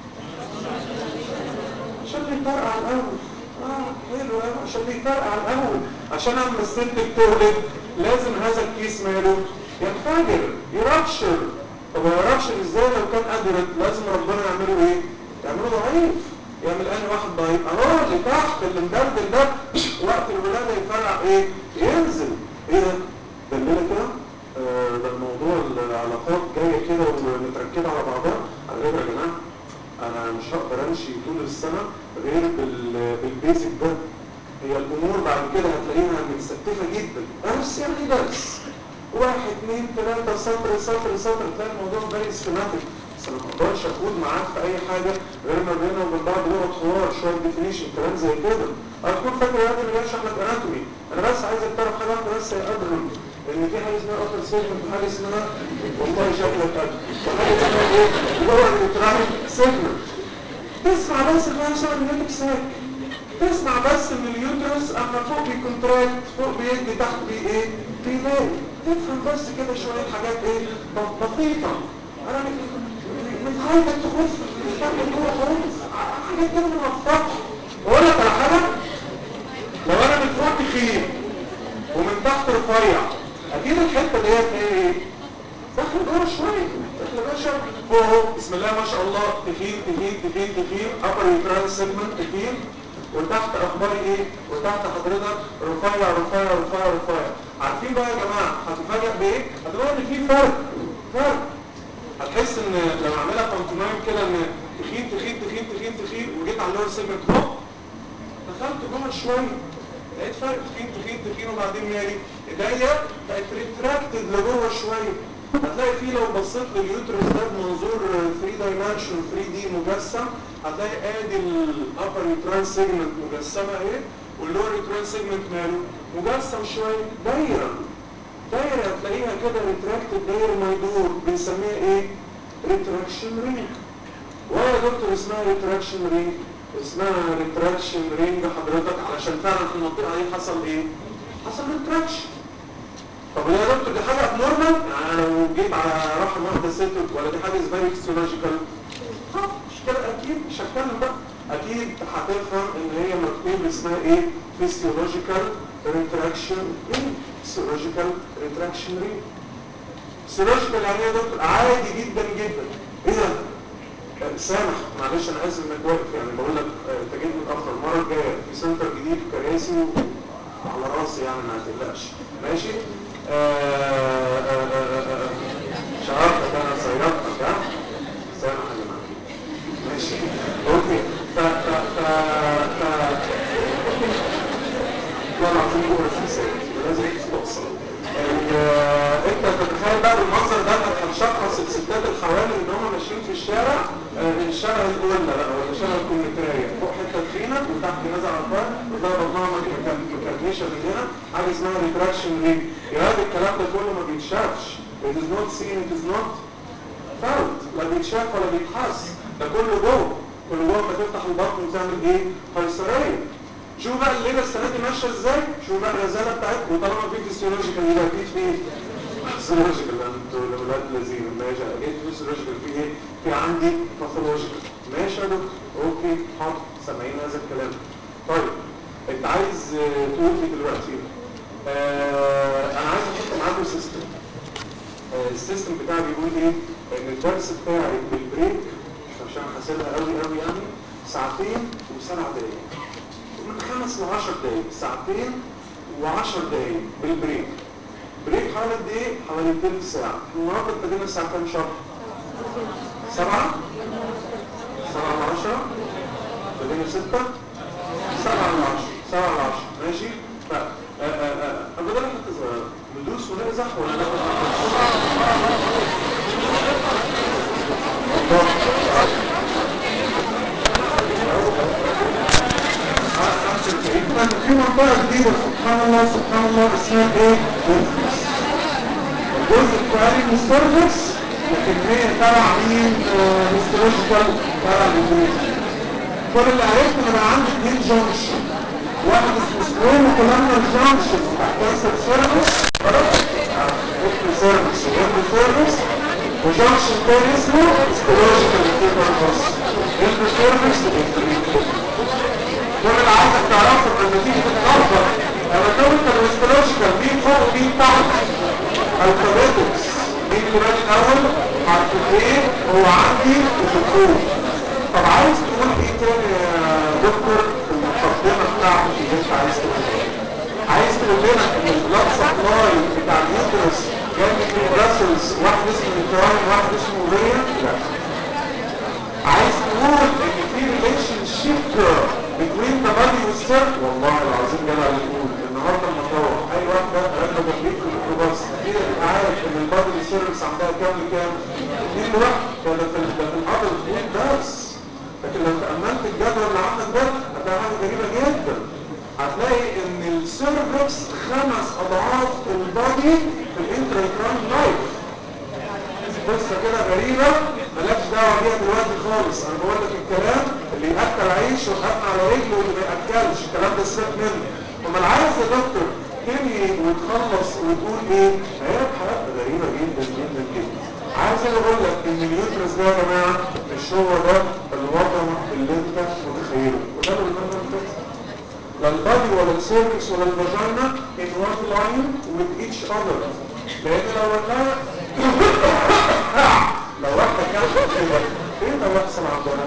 عشان يفرقع الاول اه حلو قوي عشان يفرقع الاول عشان اما الست بتولد لازم هذا الكيس ماله ينفجر يرابشر طب يرابشر ازاي لو كان قادر لازم ربنا يعمله ايه يعمله ضعيف يعمل انهي واحد ضعيف اهو اللي تحت اللي مدردل ده وقت الولاده يفرقع ايه ينزل ايه ده ده الليله كده آه ده الموضوع العلاقات جايه كده ومتركبه على بعضها على فكره يا جماعه انا مش هقدر امشي طول السنه غير بال- بالبيزك ده هي الامور بعد كده هتلاقيها متستفه جدا درس يعني درس واحد اثنين ثلاثة سطر سطر سطر تلاقي الموضوع فيري سكيماتيك بس انا ما اقدرش اخوض معاك في اي حاجة غير ما بيننا وبين بعض لغة حوار شوية ديفينيشن كلام زي كده هتكون فاكر يا ابني اللي بشرح لك اناتومي انا بس عايزك تعرف حاجة واحدة بس يا ادهم ان في حاجة اسمها upper segment وحاجة اسمها والله شكلك ادهم وحاجة اسمها ايه؟ lower uterine segment تسمع بس ان انا شغل نيوتك ساك تسمع بس ان اليوترس اما فوق بيكونتراكت فوق بيدي تحت بي ايه بيلاقي تفهم بس كده شويه حاجات ايه ب- بسيطه انا مش عايزك تخش مش فاهم جوه خالص حاجات كده من السطح واقول لك على حاجه لو انا من فوق تخين ومن تحت رفيع اكيد الحته ديت ايه داخل جوه شويه داخل جوه شويه فوق اهو بسم الله ما شاء الله تخين تخين تخين تخين upper uterine segment تخين وتحت اخباري ايه وتحت حضرتك رفيع رفيع رفيع رفيع عارفين بقى يا جماعه هتفاجئ بايه هتلاقوا ان في فرق فرق هتحس ان لو اعملها بانتومايم كده ان تخين تخين تخين تخين تخين وجيت على اللور سيجمنت هوب دخلت جوه شويه لقيت فرق تخين تخين تخين وبعدين مالي ايديا بقت ريتراكتد لجوه شويه هتلاقي فيه لو بصيت لليوترس ده بمنظور 3 دايمنشن 3 دي مجسم هتلاقي ادي الابر يوتران سيجمنت مجسمه اهي واللور يوتران سيجمنت ماله مجسم شويه دايره دايره هتلاقيها كده ريتراكتد داير ما يدور بنسميها ايه؟ ريتراكشن رينج ولا يا دكتور اسمها ريتراكشن رينج اسمها ريتراكشن رينج حضرتك علشان فعلا في المنطقه دي حصل ايه؟ حصل ريتراكشن طب يا دكتور دي حاجه ابنورمال يعني انا لو جيت على رحم واحده ست ولا دي حاجه اسمها فيسيولوجيكال مش كده اكيد مش هتكلم بقى اكيد هتفهم ان هي مكتوب اسمها ايه فيسيولوجيكال ريتراكشن رينج فيسيولوجيكال ريتراكشن رينج فيسيولوجيكال يعني ايه يا دكتور عادي جدا جدا ايه ده آه، سامح معلش انا اسف انك واقف يعني بقول لك آه، انت جيت متاخر المره الجايه في سنتر جديد وكراسي على راسي يعني ما تقلقش ماشي آه، آه، آه، آه، آه. شعرتك انا صيرتك ها سامح يا جماعه ماشي اوكي ف ف ف ف والله العظيم هو الانسان لازم توصل ال- انت تتخيل بقى بالمنظر ده انك هتشخص الستات الحوامل ان هم ماشيين في الشارع آه، الشارع الاولى بقى ولا شارع الكومنتريه فوق حته تخينه وتحت نازل على الفرق وتلاقي بطنها مك- مكرمشه من هنا حاجه اسمها ريتراكشن رينج يا واد الكلام ده كله ما بيتشافش it is not seen it is not فوت لا بيتشاف ولا بيتحس ده كله جوه كله جوه ما تفتح البطن وتعمل ايه قيصريه شوف بقى الليله السنه دي ماشيه ازاي شوف بقى الرساله بتاعتكم وطالما في فيسيولوجيكال يبقى في في فيسيولوجيكال انتوا الاولاد لذيذ ماشي اكيد فيسيولوجيكال في ايه في عندي باثولوجيكال ماشي يا دكتور اوكي حاضر سامعين هذا الكلام طيب انت عايز آه، تقول لي دلوقتي آه انا عايز احط معاكم سيستم آه، السيستم بتاعي بيقول ايه ان الدرس بتاعي بالبريك عشان حاسبها قوي قوي يعني ساعتين وسبع دقايق من خمس ل 10 دقايق ساعتين و10 دقايق بالبريك بريك حوالي قد ايه؟ حوالي تلت ساعة النهارده ابتدينا الساعة كام شهر؟ سبعة؟ سبعة ل 10 ابتدينا ستة؟ سبعة ل 10 سبعة ل 10 ماشي؟ ف آه، آه، آه، أبدا حتة صغيرة ندوس ونقزح ولا ناخد في منطقة جديدة سبحان الله سبحان الله اسمها ايه؟ الجزء الثاني من السيرفكس لكن هي تبع مين؟ هيستولوجيكال تبع الجديد كل اللي عرفت ان بقى عندي اثنين جانكشن واحد اسمه سكوين وكلامنا الجانكشن بتاع كانسر سيرفكس اسمه سيرفكس واسمه سيرفكس وجانكشن تاني اسمه هيستولوجيكال تيبر اسمه سيرفكس واسمه دول اللي عايزك تعرفه لما تيجي تتنظر لما تقول انت الهيستولوجيكال مين فوق ومين تحت الفابيتكس مين كمان الاول حرف ايه هو عندي الدكتور طب عايز تقول ايه تاني يا دكتور في المقدمه بتاعتك اللي انت عايز تقولها عايز تقول لنا ان البلاد سبلاي بتاع اليوترس جاي من تو فاسلز واحد اسمه نيوترال واحد اسمه ريا لا عايز تقول بقول ان في ريليشن شيب بين ذا بادي والسيرف والله العظيم جدع بيقول النهارده لما تروح اي واحده راكبه جنبيك في الميكروباص اكيد انت عارف ان البادي والسيرفس عندها كام لكام؟ اثنين لواحد ده ده في ده في الادلت ويك بس لكن لو تاملت الجدول اللي عندك ده هتلاقي حاجه غريبه جدا هتلاقي ان السيرفكس خمس اضعاف البادي في الانترا لايف قصة كده غريبة مالكش دعوة بيها دلوقتي خالص انا بقول لك الكلام اللي يأكل عيش ويحطنا على رجله واللي ما يأكلش الكلام ده سيبك منه امال عايز يا دكتور تنهي وتخلص وتقول ايه هي حاجات غريبة جدا جدا جدا عايز انا اقول لك ان اليوترس ده يا جماعة مش هو ده الوضع اللي انت متخيله وده اللي قلنا لا البادي ولا السيرفكس ولا الفاجينا in one line with each other لان لو قلنا لو واحدة كانت كده ايه ده يحصل عندنا؟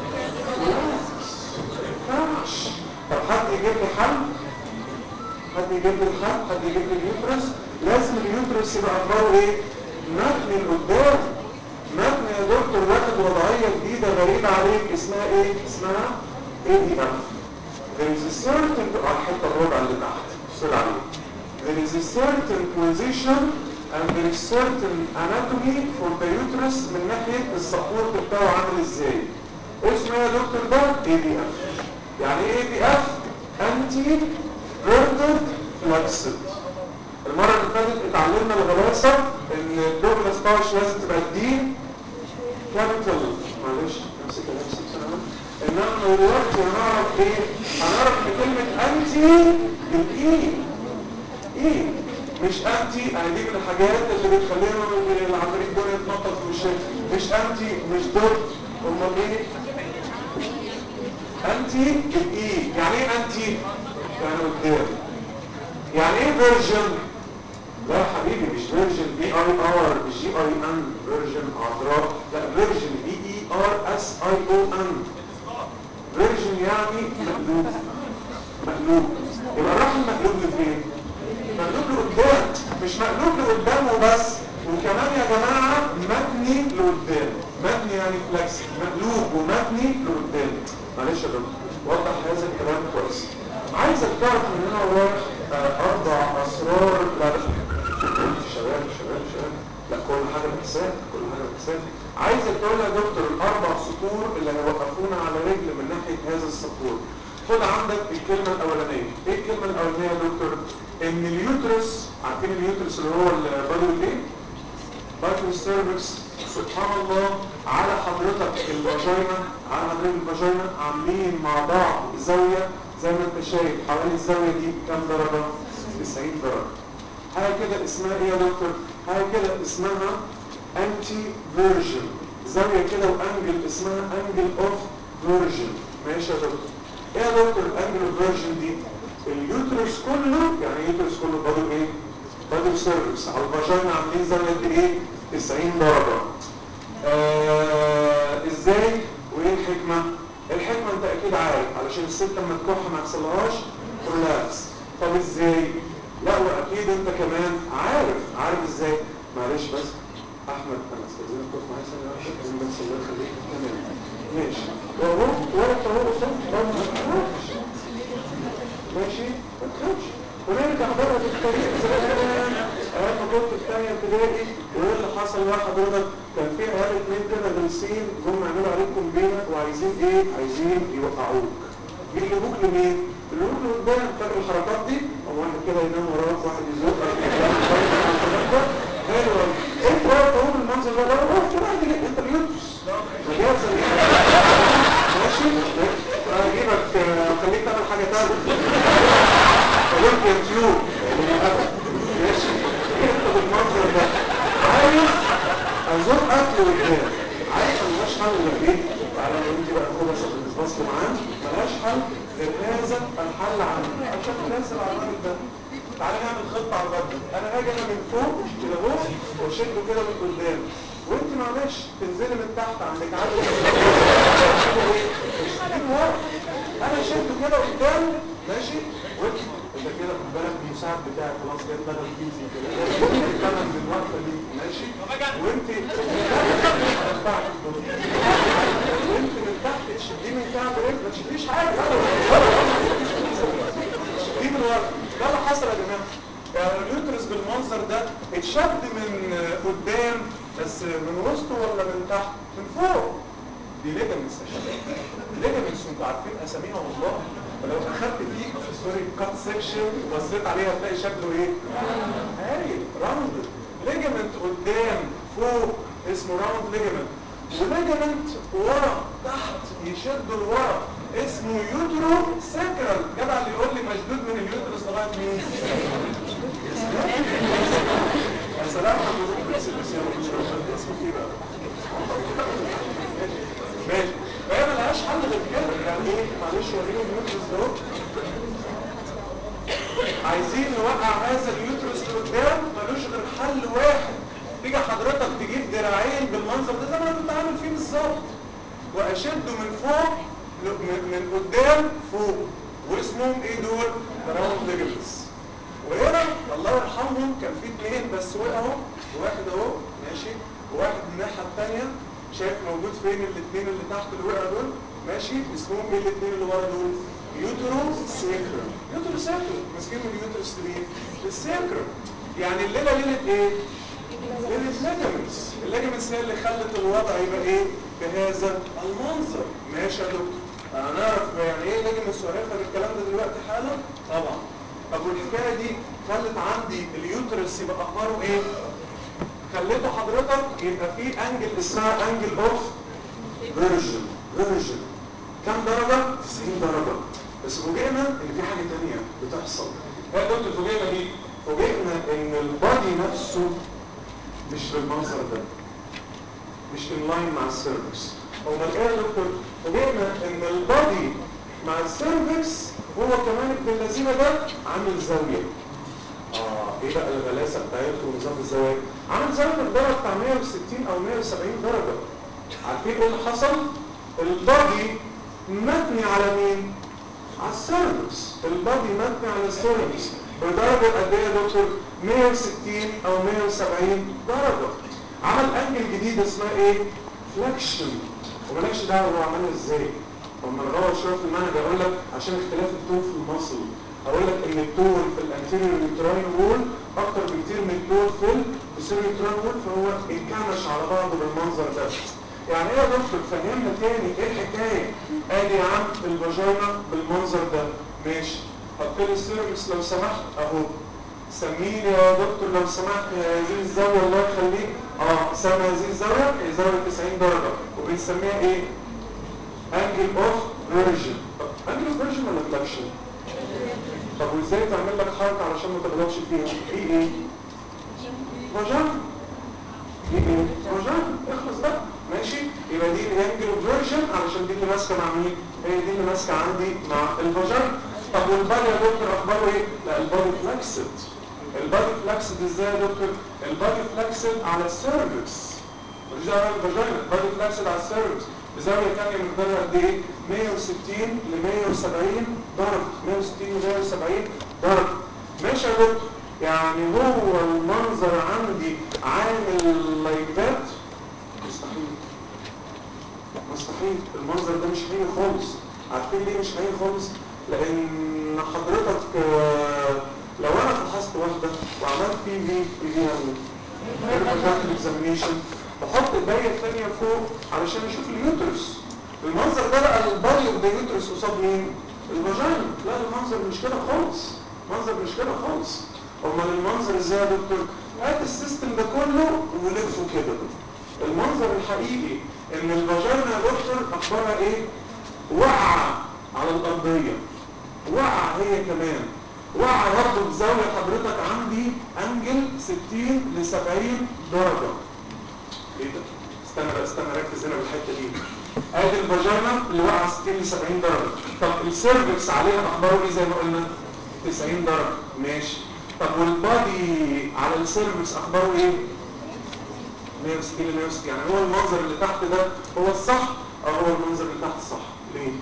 ينفعش طب حد يجيب لي حل؟ حد يجيب لي الحل؟ حد يجيب لي اليوترس؟ لازم اليوترس يبقى اخباره ايه؟ مبني لقدام مبني يا دكتور واخد وضعية جديدة غريبة عليك اسمها ايه؟ اسمها ايه دي بقى؟ There is a certain على الحتة الرابعة اللي تحت بصير عليه There is a certain position and there is certain anatomy for the uterus من ناحية السبورت بتاعه عامل ازاي اسمه يا دكتور ده ADF يعني ايه ADF Anti Verted Flaccid المرة اللي فاتت اتعلمنا الغلاسة ان الدوجلاس باوش لازم تبقى دي كابيتال معلش امسكها نفسي بسرعة انما دلوقتي هنعرف ايه هنعرف ان كلمة انتي بالاي ايه مش انتي انا دي من الحاجات اللي بتخلينا العفاريت دول يتنطط في وشك مش انتي مش ضد امال ايه انتي بالاي يعني ايه انتي يعني قدام يعني ايه فيرجن لا يا حبيبي مش فيرجن بي اي ار جي اي ان فيرجن عذراء لا فيرجن بي اي ار اس اي او ان فيرجن يعني مقلوب مقلوب يبقى راح المقلوب لفين مقلوب لقدام مش مقلوب لقدام وبس وكمان يا جماعة مبني لقدام مبني يعني فلكس مقلوب ومبني لقدام معلش يا دكتور وضح هذا الكلام كويس عايزك تعرف من هنا وراك اربع اسرار لا شباب شباب شباب لا كل حاجة بحساب كل حاجة بحساب عايزك تقول يا دكتور الاربع سطور اللي هيوقفونا على رجل من ناحية هذا السطور خد عندك الكلمة الاولانية ايه الكلمة الاولانية يا دكتور ان اليوترس عارفين اليوترس اللي هو البادي ايه بادي السيرفكس سبحان الله على حضرتك الفاجينا على حضرتك الفاجينا عاملين مع بعض زاوية زي ما انت شايف حوالي الزاوية دي كام درجة 90 درجة حاجة كده اسمها ايه يا دكتور حاجة كده اسمها انتي فيرجن زاوية كده وانجل اسمها انجل اوف فيرجن ماشي يا دكتور ايه يا دكتور الانجل اوف فيرجن دي اليوترس كله يعني اليوترس كله بادو ايه بادو سيرفكس على الفاجينا عاملين زاوية قد ايه 90 درجة آه ازاي وايه الحكمة الحكمة انت اكيد عارف علشان الست لما تكح ما يحصلهاش كولابس طب ازاي لا واكيد انت كمان عارف عارف ازاي معلش بس احمد انا استاذنك تقف معايا ثانيه واحده بس الله يخليك تمام ماشي وهو وقت اهو صوت ماشي ما تخافش ونرجع بره للطريق زمان ايام ما كنت في ثانيه ابتدائي وايه اللي حصل بقى حضرتك كان في عيال اتنين كده جالسين جم يعملوا عليكم بينا وعايزين ايه عايزين يوقعوك يجيبوك لمين اللوك لقدام فاكر الحركات دي او واحد كده ينام وراك واحد يزقك حلو انت بقى تقول المنظر ده بقى روح كده عادي جدا انت بيوتس مجازا ماشي اجيبك خليك تعمل حاجه ثانيه قلت يا تيوب ماشي انت بالمنظر ده عايز ازقك لقدام عايز ملهاش حل غير ايه تعالى لو انت بقى خدها عشان تتفصل معاه ملهاش حل غير هذا الحل عندي عشان تنزل على الراجل ده تعالى نعمل خطه على الراجل انا هاجي انا من فوق كده اهو واشده كده من قدام وانت معلش تنزلي من تحت عندك عادي انا شده كده قدام ماشي وانت انت كده خد بالك المساعد بتاعك خلاص جاي بدل ايزي كده الثمن من الوقفه دي ماشي وانت بنت من تحت تشديه من كعب رجل ما تشديش حاجه لا لا لا تشديه من ورا ده اللي حصل يا جماعه يعني اليوترس بالمنظر ده اتشد من قدام بس من وسطه ولا من تحت من فوق دي ليجامنتس يا شباب ليجامنتس انتوا عارفين اساميها والله ولو اخدت فيك في سوري كات سيكشن وبصيت عليها هتلاقي شكله ايه؟ هايل راوند ليجامنت قدام فوق اسمه راوند ليجامنت وليجامنت ورا تحت يشد لورا اسمه يوترو ساكرال جدع اللي يقول لي مشدود من اليوترس لغايه مين؟ يا سلام يا سلام على اليوترس اللي اسمه اسمه ايه بقى؟ ماشي فهي ملهاش حل غير كده يعني ايه معلش وريني اليوترس ده عايزين نوقع هذا اليوترس لقدام ملوش غير حل واحد تيجي حضرتك تجيب دراعين بالمنظر ده زي ما انا كنت عامل فيه بالظبط واشده من فوق من, من قدام فوق واسمهم ايه دول؟ راوند ليجمنتس وهنا الله يرحمهم كان في اثنين بس وقعوا وواحد اهو ماشي وواحد من الناحيه الثانيه شايف موجود فين الاثنين اللي تحت اللي وقعوا دول ماشي اسمهم ايه الاثنين اللي ورا دول؟ يوترو سيكرم يوترو سيكرم ماسكين من اليوترس ليه؟ السيكرم يعني الليله ليله ايه؟ ليله ليجمنتس الليجمنتس هي اللي خلت الوضع يبقى ايه؟ بهذا المنظر ماشي يا دكتور هنعرف يعني ايه ليجمنتس وهنفهم الكلام ده دلوقتي حالا؟ طبعا طب والحكايه دي خلت عندي اليوترس يبقى اخباره ايه؟ خليته حضرتك يبقى في انجل اسمها انجل اوف فيرجن فيرجن كم درجة؟ 90 درجة بس فوجئنا ان في حاجة تانية بتحصل يا دكتور فوجئنا ايه؟ فوجئنا ان البادي نفسه مش بالمنظر ده مش ان لاين مع السيرفكس امال ايه يا دكتور؟ فوجئنا ان البادي مع السيرفكس هو كمان ابن اللذينه ده عامل زاويه اه ايه بقى الغلاسه بتاعته ونظام الزوايا عامل زاويه مقدارها بتاع 160 او 170 درجه عارفين ايه اللي حصل البادي مبني على مين على السيرفكس البادي مبني على السيرفكس بدرجه قد ايه يا دكتور 160 او 170 درجه عمل انجل جديد اسمها ايه فلكشن ومالكش دعوه هو عملها ازاي لما نغور شويه في المنهج اقول لك عشان اختلاف التون في المصل اقول لك ان التون في الانتيريور يوتراين وول اكتر بكتير من التون في البوستيريور يوتراين وول فهو انكمش على بعضه بالمنظر ده يعني ايه يا دكتور فهمنا تاني ايه الحكايه ادي يا عم الفاجينا بالمنظر ده ماشي حط لي السيرفكس لو سمحت اهو سميني يا دكتور لو سمحت هذه الزاويه الله يخليك اه سمي هذه الزاويه هي زاويه 90 درجه وبنسميها ايه انجل اوف فيرجن انجل اوف فيرجن ولا فلاكشن طب وازاي تعمل لك حركه علشان ما تغلطش فيها في ايه فاجان في ايه فاجان اخلص بقى ماشي يبقى دي الانجل اوف فيرجن علشان دي اللي ماسكه مع مين هي دي اللي ماسكه عندي مع الفاجان طب والبادي يا دكتور اخباره ايه لا البادي فلاكسد البادي فلاكسد ازاي يا دكتور البادي فلاكسد على السيرفكس مش دعوه بالفاجينا البادي فلاكسد على السيرفكس بزاويه ثانيه مقدارها قد ايه 160 ل 170 درجه 160 ل 170 درجه ماشي يا دكتور يعني هو المنظر عندي عامل لايك ذات مستحيل مستحيل المنظر ده مش حقيقي خالص عارفين ليه مش حقيقي خالص لان حضرتك لو انا فحصت واحده وعملت بي في بي في يعني اكزامينيشن بحط الدايه الثانيه فوق علشان اشوف اليوترس المنظر ده بقى البادي اوف ذا يوترس قصاد مين الفاجينا لا المنظر مش كده خالص المنظر مش كده خالص امال المنظر ازاي يا دكتور هات السيستم ده كله ولفه كده المنظر الحقيقي ان الفاجينا يا دكتور اخبارها ايه واقعه على الارضيه واقعه هي كمان واقعه برضه بزاويه حضرتك عندي انجل 60 ل 70 درجه ايه ده استنى بقى استنى ركز هنا بالحته دي ادي الفاجينا اللي واقعه 60 ل 70 درجه طب السيرفكس عليها اخباره ايه زي ما قلنا 90 درجه ماشي طب والبادي على السيرفكس اخباره ايه 160 ل 160 يعني هو المنظر اللي تحت ده هو الصح او هو المنظر اللي تحت الصح ليه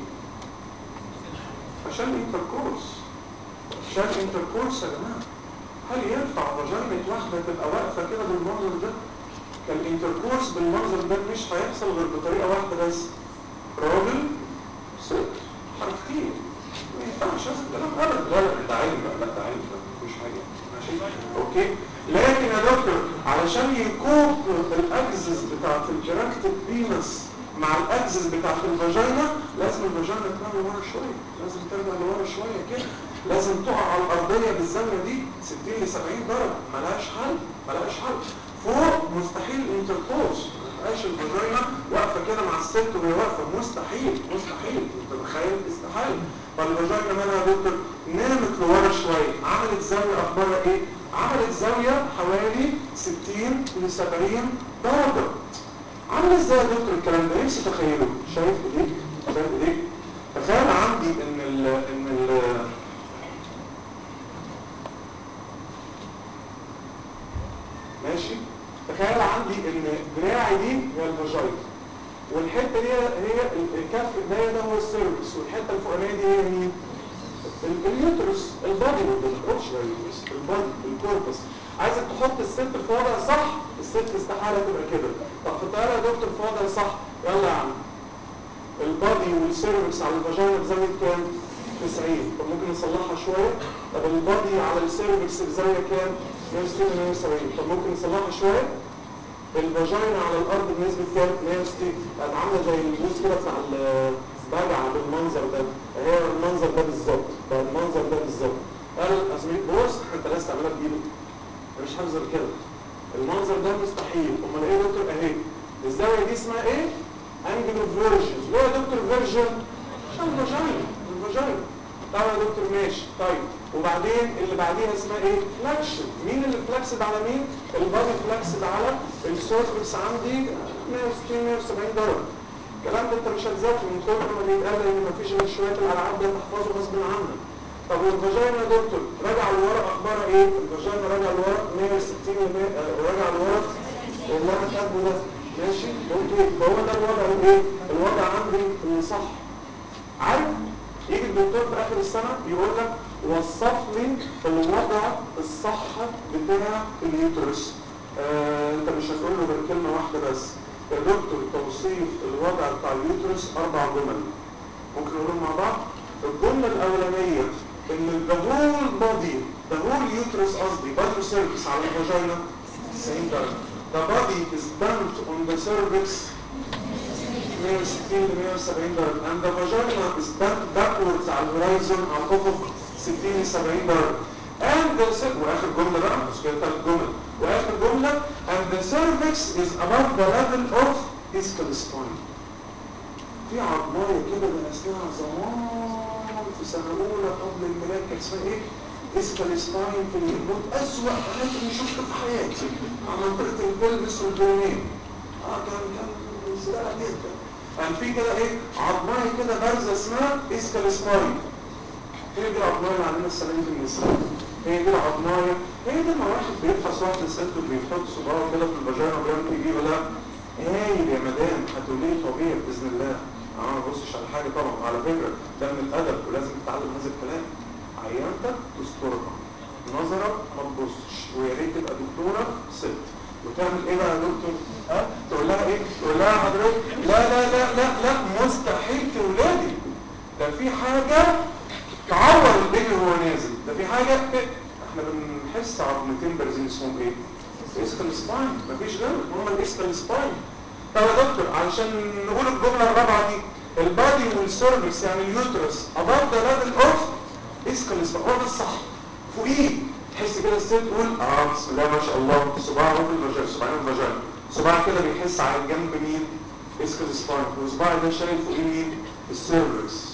عشان انتركورس عشان انتركورس يا جماعه هل ينفع فاجينة واحدة تبقى واقفة كده بالمنظر ده؟ الانتركورس بالمنظر ده مش هيحصل غير بطريقة واحدة بس راجل ست حركتين ما ينفعش هذا الكلام ابدا لا لا ده علم لا ده علم لا مفيش حاجه ماشي اوكي لكن يا دكتور علشان يكوب الاجزز بتاعت الجراكتيك فينس مع الاجزز بتاعت الفاجينا لازم الفاجينا تنام لورا شويه لازم ترجع لورا شويه كده لازم تقع على الارضيه بالزاويه دي 60 ل 70 درجه ملهاش حل ملهاش حل فوق مستحيل انتركورس مبقاش الفاجينا واقفه كده مع الست وهي واقفه مستحيل مستحيل انت متخيل استحاله فالفاجينا مالها يا دكتور نامت لورا شويه عملت زاويه اخبارها ايه عملت زاويه حوالي 60 ل 70 درجه عامل ازاي يا دكتور الكلام ده نفسي تخيله شايف ايديك شايف ايديك تخيل عندي ان ال ان ال ماشي تخيل عندي ان دراعي دي هي الفاجينا والحته دي هي الكف الدايه ده هو السيرفكس والحته الفوقانيه دي هي مين ال- اليوترس البادي ما بنقولش اليوترس البادي الكوربس عايزك تحط الست في وضع صح الست استحاله تبقى كده طب حطها لها يا دكتور في وضع صح يلا يا عم البادي والسيرفكس على الفاجينا بزاويه كام 90 طب ممكن نصلحها شويه طب البادي على السيرفكس بزاويه كام 160 170 طب ممكن نصلحها شويه الفاجينا على الارض بنسبه كام 160 بقت عامله زي البوز كده بتاع البجعه بالمنظر ده هي المنظر ده بالظبط بقى المنظر ده بالظبط قال اسمي بص انت لازم تعملها بايدك مش حافظ غير كده المنظر ده مستحيل امال ايه يا دكتور اهي الزاويه دي اسمها ايه انجل اوف فيرجن ليه يا دكتور فيرجن عشان الفاجينا الفاجينا طيب يا دكتور ماشي طيب وبعدين اللي بعديها اسمها ايه فلاكشن مين اللي فلاكسد على مين البادي فلاكسد على السيرفكس عندي 160 170 درجه الكلام ده انت مش هتذاكره من كتر ما بيتقال ان مفيش غير شويه الالعاب دي تحفظه غصب عنك طب والفاجينا يا دكتور راجع لورا اخبارها ايه الفاجينا راجع لورا 160 و100 راجع لورا والله انا كاتبه ده ماشي اوكي فهو ده الوضع الايه الوضع عندي اللي صح عارف يجي الدكتور في اخر السنه يقول لك وصف لي الوضع الصح بتاع اليوترس آه انت مش هتقول له غير كلمه واحده بس يا دكتور توصيف الوضع بتاع اليوترس اربع جمل ممكن نقولهم مع بعض الجمله الاولانيه ان the whole body the whole uterus قصدي body surface على الفاجينا 90 درجه the body is bent on the cervix 160 ل 170 درجه and the vagina is bent backwards على الهورايزون على الافق 60 ل 70 درجه and the cer- واخر جمله بقى مش كده ثلاث جمل واخر جمله and the cervix is above the level of ischial spine في عضمايه كده درسناها زمان في سنه اولى قبل الميلاد كانت اسمها ايه؟ اسكال سباين في الهبوط اسوأ اماكن شفته في حياتي على منطقه البلبس والبرونين اه كان كان زباله جدا كان في كده ايه عضمايه كده بارزه اسمها اسكال سباين هي دي العضمايه اللي عندنا السنه دي في النساء هي دي العضمايه هي دي لما واحد بيفحص واحده ست وبيحط صباعه كده في الفاجينا وبيعمل ايه بيه ولا هايل يا مدام هتقولي طبيعي باذن الله اه ما بصش على حاجه طبعا على فكره ده من الادب ولازم تتعلم هذا الكلام عيانتك تسترها نظرك ما تبصش ويا ريت تبقى دكتوره ست وتعمل ايه بقى يا دكتور؟ ها؟ تقول لها ايه؟ تقول لها حضرتك لا لا لا لا لا مستحيل تولادي ده في حاجه تعور البيبي وهو نازل ده في حاجه احنا بنحس عظمتين بارزين اسمهم ايه؟ اسكال سباين مفيش غير هم الاسكال سباين طب يا دكتور علشان نقول الجمله الرابعه دي البادي والسيرفكس يعني اليوترس above the level of اسكال سباين هو ده الصح فوقيه تحس كده الست تقول اه بسم الله ما شاء الله صباعه في الفاجينا صباعين الفاجينا صباع كده بيحس على الجنب مين؟ اسكال سباين وصباعي ده شايل فوقيه مين؟ السيرفكس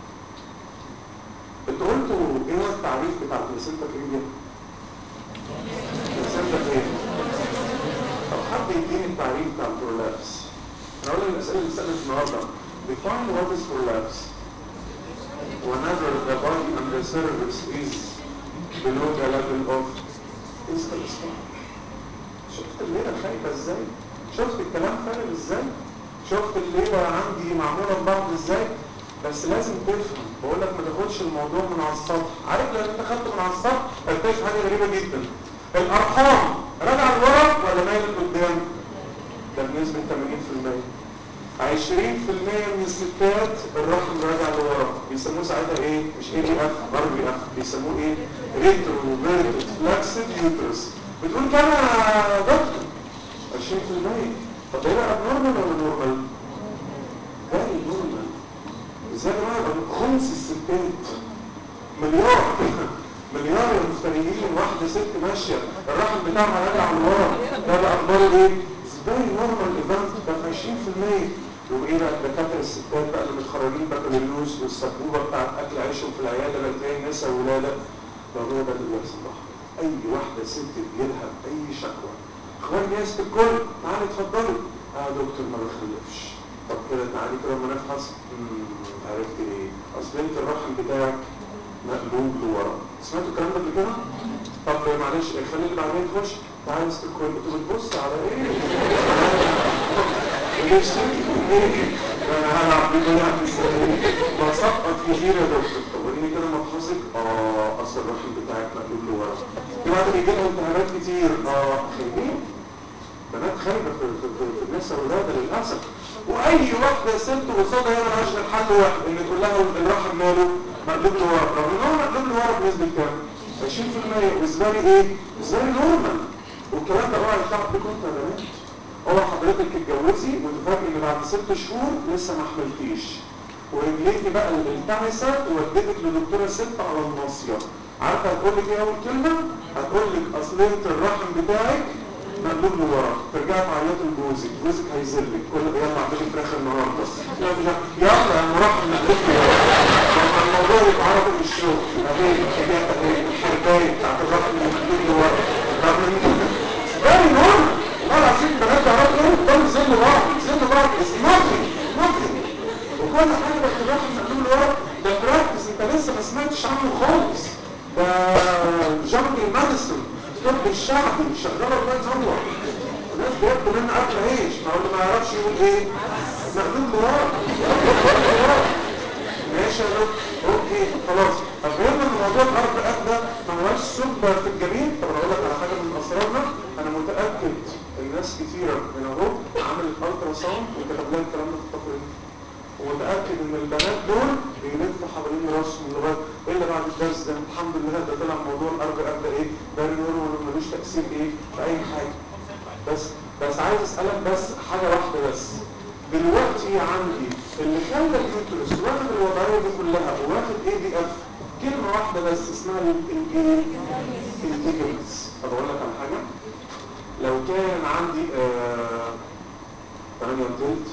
انتوا قلتوا ايه هو التعريف بتاع البلاسينتا بريميوم؟ البلاسينتا ايه؟ طب حد يديني التعريف بتاع البرولابس انا اقول الاسئله اللي اتسالت النهارده define what is prolapse whenever the body and the cervix is below the level of ischial spine شفت الليله خايبه ازاي شفت الكلام فارغ ازاي شفت الليله عندي معموله ببعض ازاي بس لازم تفهم بقول لك ما تاخدش الموضوع من على السطح عارف لو انت خدته من على السطح هتكتشف حاجه غريبه جدا الارقام راجعه لورا ولا مايله لقدام ده بنسبه 80% 20% من الستات الرحم راجع لورا بيسموه ساعتها ايه مش اي بي اف ار بي اف بيسموه ايه ريتروفيرتد فلاكسد يوترس بتقول كام يا دكتور 20% طب ده يبقى نورمال ولا نورمال؟ فيري نورمال ازاي يا جماعه خمس الستات مليار مليار المفتريين واحده ست ماشيه الرحم بتاعها راجع لورا ده بقى اخباره ايه؟ فيري نورمال ايفنت ده 20% وايه بقى الدكاتره الستات بقى اللي متخرجين بكالوريوس والسبوبه بتاعت اكل عيشهم في العياده بقت هي نساء ولاده ده هو ده اللي بيحصل ده اي واحده ست تجيلها باي شكوى اخبار جهاز الكل تعالي اتفضلي اه دكتور ما بخلفش طب كده تعالي كده اما نفحص مم، عرفت ايه اصل انت الرحم بتاعك مقلوب لورا سمعتوا الكلام ده قبل كده؟ طب معلش خلي اللي بعدين يخش تعالى است الكل انتوا بتبص على ايه؟ ليش ايه؟ انا هلعب بيه في السنين بسقط كتير يا دكتور طب وريني كده مفحصك اه اصل الرحم بتاعك مقلوب لورا بعد بيجي لها التهابات كتير اه خايفين بنات خايبه في, في, في, في النساء والولاده للاسف واي واحده ست قصادها هي ملهاش غير حل واحد ان تقول لها الرحم ماله مقلوب لورا رغم ان هو مقلوب لورا بنسبه كام؟ 20% بالنسبه لي ايه؟ بالنسبه لي نورمال والكلام ده اوعى يتعب بكم انت يا بنات هو حضرتك اتجوزي وتفاجئي ان بعد ست شهور لسه ما حملتيش ورجليكي بقى اللي التعست وديتك لدكتوره ست على الناصيه عارفه هتقول لك ايه اول كلمه؟ هتقول لك اصل انت الرحم بتاعك مقلوب لورا ترجعي تعيطي لجوزك جوزك هيذلك كل ده يلا اعملي فراخ النهارده لا مش عارف. يلا يا مرحب مقلوب لورا لما الموضوع يبقى عربي في الشغل اهي الحربايه بتاعت الرحم المقلوب لورا رغم ان فيري نورمال والله العظيم بنات تعرفوا ايه بيفضلوا يذلوا بعض يذلوا بعض از nothing nothing وكل حاجه بقت الرحم مقلوب لورا ده براكتس انت لسه ما سمعتش عنه خالص ده جنرال ميديسن الطب الشعبي شغال الله ينور الناس بياكلوا منه اكل عيش ما هو اللي ما يعرفش يقول ايه مقلوب لورا مقلوب لورا ماشي يا دكتور اوكي خلاص طب فهمنا ان موضوع الارض ده ما هوش سوبر في الجميع طب انا اقول لك على حاجه من اسرارنا انا متاكد الناس كتيره من اهو عملت الترا ساوند وكتب لها الكلام ده في التقرير ومتاكد ان البنات دول بيلفوا حوالين راسهم لغايه الا بعد الدرس ده الحمد لله ده طلع موضوع الارض ده ايه ده نور ملوش تاثير ايه في اي حاجه بس بس عايز اسالك بس حاجه واحده بس دلوقتي عندي اللي خلى اليوترس واخد الوضعيه دي كلها وواخد اي دي اف كلمه واحده بس اسمها الايه التيجنز طب اقول لك على حاجه لو كان عندي آه 8 وثلث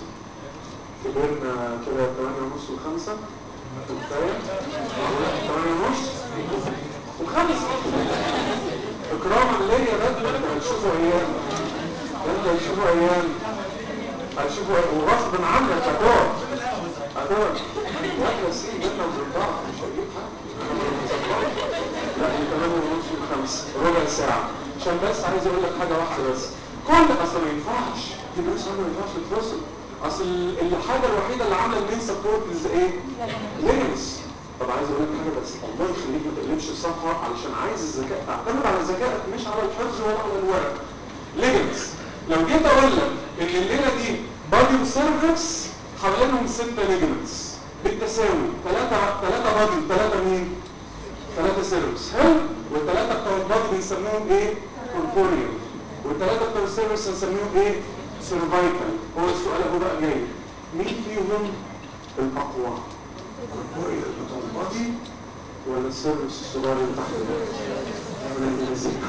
كبرنا كده 8 ونص و5 كفايه معقوله 8 ونص وخمسه اكراما ليا ده انت هتشوفوا ايام ده انت هتشوفوا ايام هتشوفوا وغصب عنك هتقعد هتقعد واحنا سين بينا وبين بعض مش هجيب حاجه لا من 8 ونص لخمسة ربع ساعة عشان بس عايز اقول لك حاجة واحدة بس كل اصل ما ينفعش تدرس ما ينفعش تتفصل اصل الحاجة الوحيدة اللي عاملة المين سبورت ايه؟ لينس طب عايز اقول لك حاجة بس الله يخليك ما تقلبش الصفحة علشان عايز الذكاء تعتمد على ذكائك مش على الحفظ ولا على الورق ليجنز لو جيت اقول لك ان الليلة دي بادي وسيرفكس حوالينهم ستة ليجمنتس بالتساوي ثلاثة ثلاثة بادي وثلاثة مين؟ ثلاثة سيرفكس حلو والثلاثة بتوع البادي بنسميهم ايه؟ كوربوريال والثلاثة بتوع السيرفكس بنسميهم ايه؟ سيرفايكال هو السؤال اهو بقى جاي مين فيهم الأقوى؟ الكوربوريال بتوع البادي ولا السيرفكس الصغير اللي تحت ده؟ ولا الانجليزي؟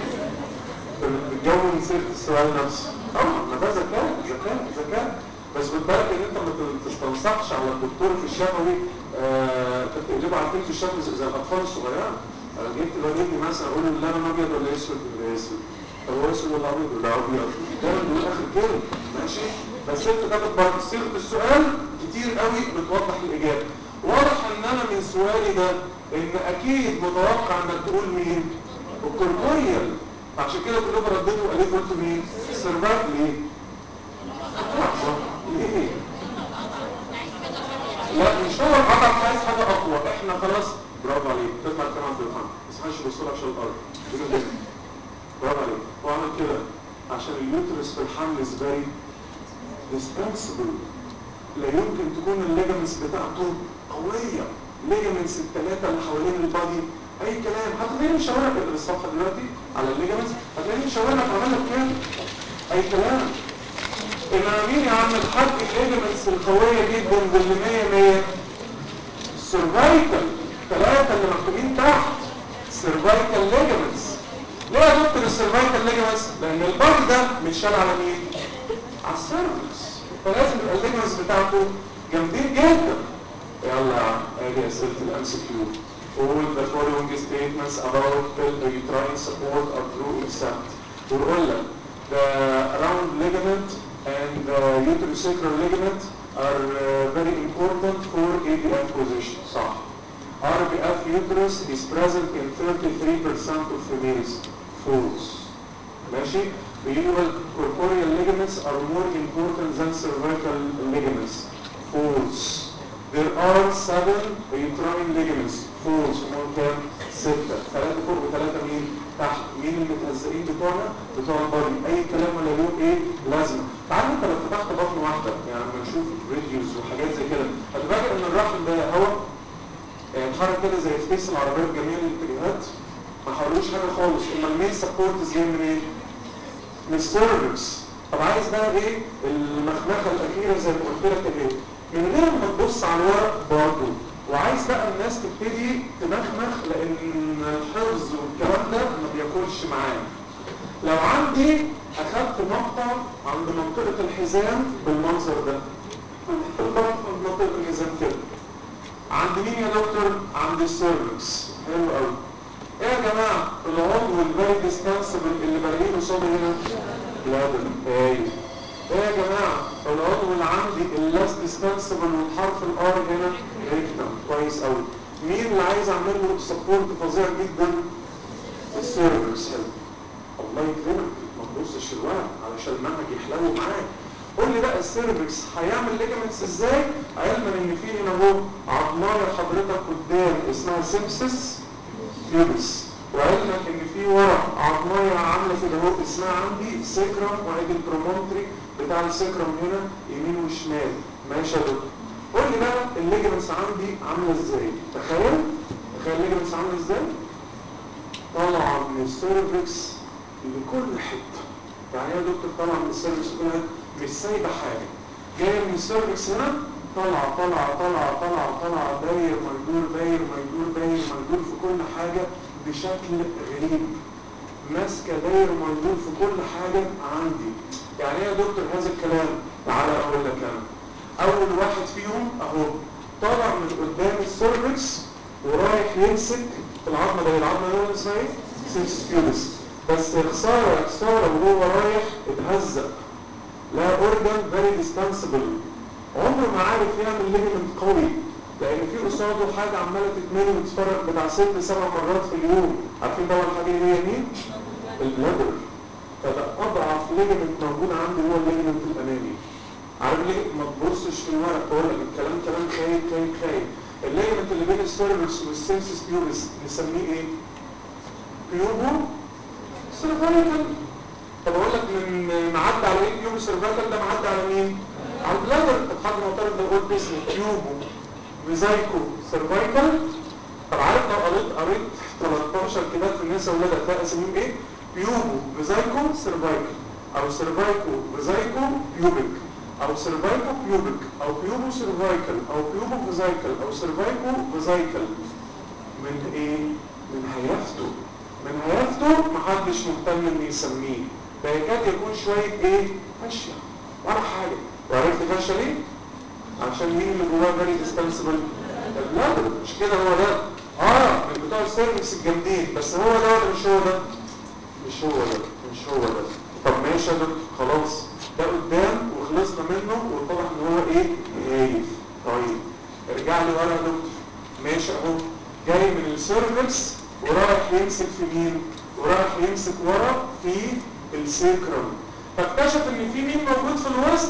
بتجون سيرة السؤال نفسه طبعا ما ده ذكاء ذكاء ذكاء بس خد بالك ان انت ما تستنصحش على الدكتور في الشفوي آه تقلبه عارفين في الشفوي زي زي الاطفال الصغيره انا جبت الواد ابني مثلا اقول له اللبن ابيض ولا اسود ولا اسود طب هو اسود ولا ابيض ولا ابيض دايما بيقول اخر كلمه ماشي بس انت تاخد برضه صيغه السؤال كتير قوي بتوضح الاجابه واضح ان انا من سؤالي ده ان اكيد متوقع انك تقول مين الكوربوريال عشان كده كلكم رديتوا وقالوا قلتوا مين السيرفايف ليه لحظه ليه لا مش هو القطع عايز حاجه اقوى احنا خلاص برافو عليك تطلع كمان عبد الرحمن بس مش بصوا عشان الارض كده كده برافو عليك هو عمل كده عشان اليوترس في الحمل ازاي dispensable لا يمكن تكون الليجمنتس بتاعته قويه ليجمنتس الثلاثه اللي حوالين البادي اي كلام هتلاقيني مشاور لك الصفحه دلوقتي على الليجمنتس هتلاقيني مشاور لك عامل لك كده اي كلام انما مين يا عم الحاج الليجمنتس القويه جدا واللي 100 100 السيرفايكال ثلاثه اللي مكتوبين تحت سيرفايكال ليجمنتس ليه يا دكتور السيرفايكال ليجمنتس لان البادي ده متشال على مين على السيرفكس فلازم يبقى الليجمنتس بتاعته جامدين جدا يلا يا عم ادي اسئله الام سي كيو all the following statements about the uterine support are true except ويقول لك the round ligament and the uterosacral ligament are uh, very important for ABF position صح RBF uterus is present in 33% of females false ماشي usual corporeal ligaments are more important than cervical ligaments false there are seven uterine ligaments false هم كام ستة ثلاثة فوق وثلاثة مين تحت مين المتهزقين بتوعنا بتوع البادي اي كلام ولا له ايه لازمة تعال انت لو فتحت بطن واحدة يعني لما نشوف فيديوز وحاجات زي كده هتفاجئ ان الرحم ده هواء يعني اتحرك كده زي فتيس العربية بجميع الاتجاهات ما حاولوش حاجة خالص اما المين سبورت جاي من ايه؟ من السيرفكس طب عايز بقى ايه المخمخة الأخيرة زي ما قلت لك ايه من غير ما تبص على الورق برضه وعايز بقى الناس تبتدي تمخمخ لان الحفظ والكلام ده ما بياكلش معايا لو عندي اخدت مقطع عند منطقة الحزام بالمنظر ده منطقة الحزام كده عند مين يا دكتور؟ عند السيرفكس حلو قوي ايه يا جماعة العضو الفيري ديستانسبل اللي بلاقيه قصادي هنا بلادر ايه ايه يا جماعة العضو اللي عندي اللاس ديستانسبل والحرف الار هنا ريكتم كويس قوي مين اللي عايز اعمل له سبورت فظيع جدا السيرفكس حلو الله يكرمك ما تبصش الورق علشان المنهج يحلو معاك قول لي بقى السيرفكس هيعمل ليجمنتس ازاي علما ان في هنا اهو عضلايه حضرتك قدام اسمها سيمسس فيبس وعلما ان في ورا عضلايه عامله كده اهو اسمها عندي سيكرم وادي البرومونتري بتاع السيكرم هنا يمين وشمال ماشي يا دكتور قول لي بقى الليجمنتس عندي عامله ازاي تخيل تخيل الليجمنتس عامله ازاي طالعه من السيرفكس لكل حته يعني ايه يا دكتور طالعه من السيرفكس لكل حته مش سايبه حاجه جايه من السيرفكس هنا طالعه طالعه طالعه طالعه طالعه داير ما يدور داير ما يدور داير ما يدور في كل حاجه بشكل غريب ماسكه داير ما يدور في كل حاجه عندي يعني ايه يا دكتور هذا الكلام تعالى اقول لك انا اول واحد فيهم اهو طالع من قدام السيرفكس ورايح يمسك في العظمه ده العظمه دي اسمها ايه؟ سيكس بيوبس بس خساره خساره وهو رايح اتهزق لا اورجان فيري ديستانسبل عمره ما عارف يعمل ليجمنت قوي لان في قصاده حاجه عماله تتملي وتتفرج بتاع ست سبع مرات في اليوم عارفين طبعا الحاجه دي هي مين؟ البلادر فده اضعف ليجمنت موجود عندي هو الليجمنت الامامي عارف ليه ما تبصش في الورق بقول لك الكلام كلام خايب خايب خايب الليجمنت اللي بين السيرفكس والسيمسس بيوبس نسميه ايه؟ بيوبو سيرفايكال طب اقول لك من معدي على ايه بيوبو سيرفايكال ده معدي على مين؟ على البلادر طب حد معترض لو قلت اسمه بيوبو ميزايكو سيرفايكال طب عارف لو قريت قريت 13 كتاب في الناس اولاد هتلاقي اساميهم ايه؟ بيوبو ميزايكو سيرفايكال او سيرفايكو ميزايكو بيوبك او سيرفايكو بيوبك او بيوبو سيرفايكال او بيوبو فيزايكال او سيرفايكو فيزايكال من ايه؟ من هيافته من هيافته محدش مهتم ان يسميه ده يكاد يكون شويه ايه؟ فاشيه ولا حاجه وعرفت فاشيه ليه؟ عشان مين اللي جواه فيري ديستانسبل؟ البلادر مش كده هو ده اه من بتوع السيرفكس الجامدين بس هو ده ولا مش هو ده؟ مش هو ده مش هو ده طب ماشي يا دكتور خلاص ده قدام وخلصنا منه واتضح ان هو ايه؟ هايف طيب ارجع لي ورا يا دكتور ماشي اهو جاي من السيرفكس ورايح يمسك في مين؟ ورايح يمسك ورا في السيكرم فاكتشف ان في مين موجود في الوسط؟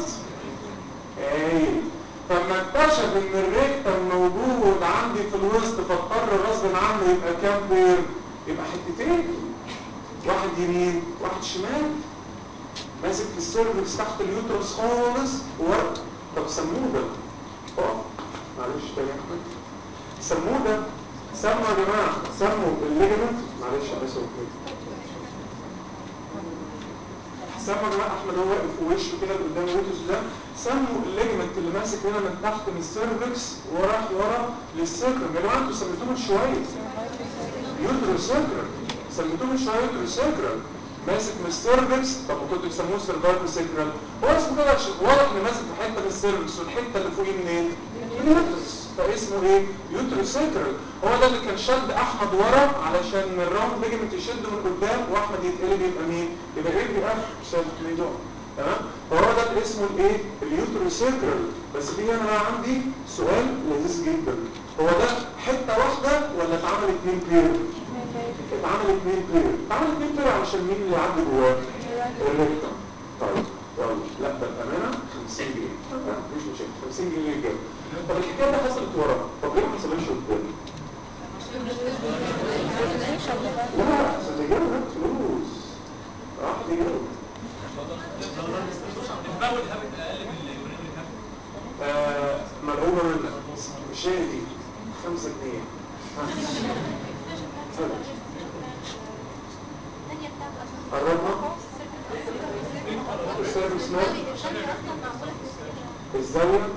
ايه فلما اكتشف ان الريكتم موجود عندي في الوسط فاضطر غصب عنه يبقى كام بير؟ يبقى حتتين واحد يمين واحد شمال ماسك في السيرفكس تحت اليوترس خالص طب سموه ده اقف معلش تاني يا احمد سموه ده سموا يا جماعه سموا الليجمنت معلش يا بس سموا يا جماعه احمد هو واقف ووشه كده قدام الويتوس ده سموا الليجمنت اللي ماسك هنا من تحت من السيرفكس وراح ورا للسيركل يا جماعه انتوا سميتوه من شويه يوترو سيركل سميتوه من شويه يوترو سيركل ماسك من السيرفكس طب ما كنتوا تسموه سيرفايكال سيركل هو اسمه كده عشان واضح ان ماسك في حته من السيرفكس والحته اللي فوقيه منين؟ من اليوترس فاسمه ايه؟ يوترو سيركل هو ده اللي كان شد احمد ورا علشان الراوند ليجمنت يشد من قدام واحمد يتقلب يبقى مين؟ يبقى ايه بي اف شد ميدون تمام؟ فهو ده اللي اسمه الايه؟ اليوترو سيركل بس في هنا بقى عندي سؤال لذيذ جدا هو ده حته واحده ولا اتعمل اتنين بير؟ اتعمل اتنين بير اتعمل اتنين بير علشان مين اللي يعدي جواه؟ الريكتم طيب يلا لا ده الامانه 50 جنيه تمام مفيش مشاكل 50 جنيه للجو طب الحكايه دي حصلت ورا طب ليه ما حصلتش قدام؟ لا عشان اللي جاب هات فلوس راح يجاوب الباول هابت اقل من اليورين هابت آه، مرعوبه منك مش هي دي 5 جنيه قربنا السيرفيس مان الزاويه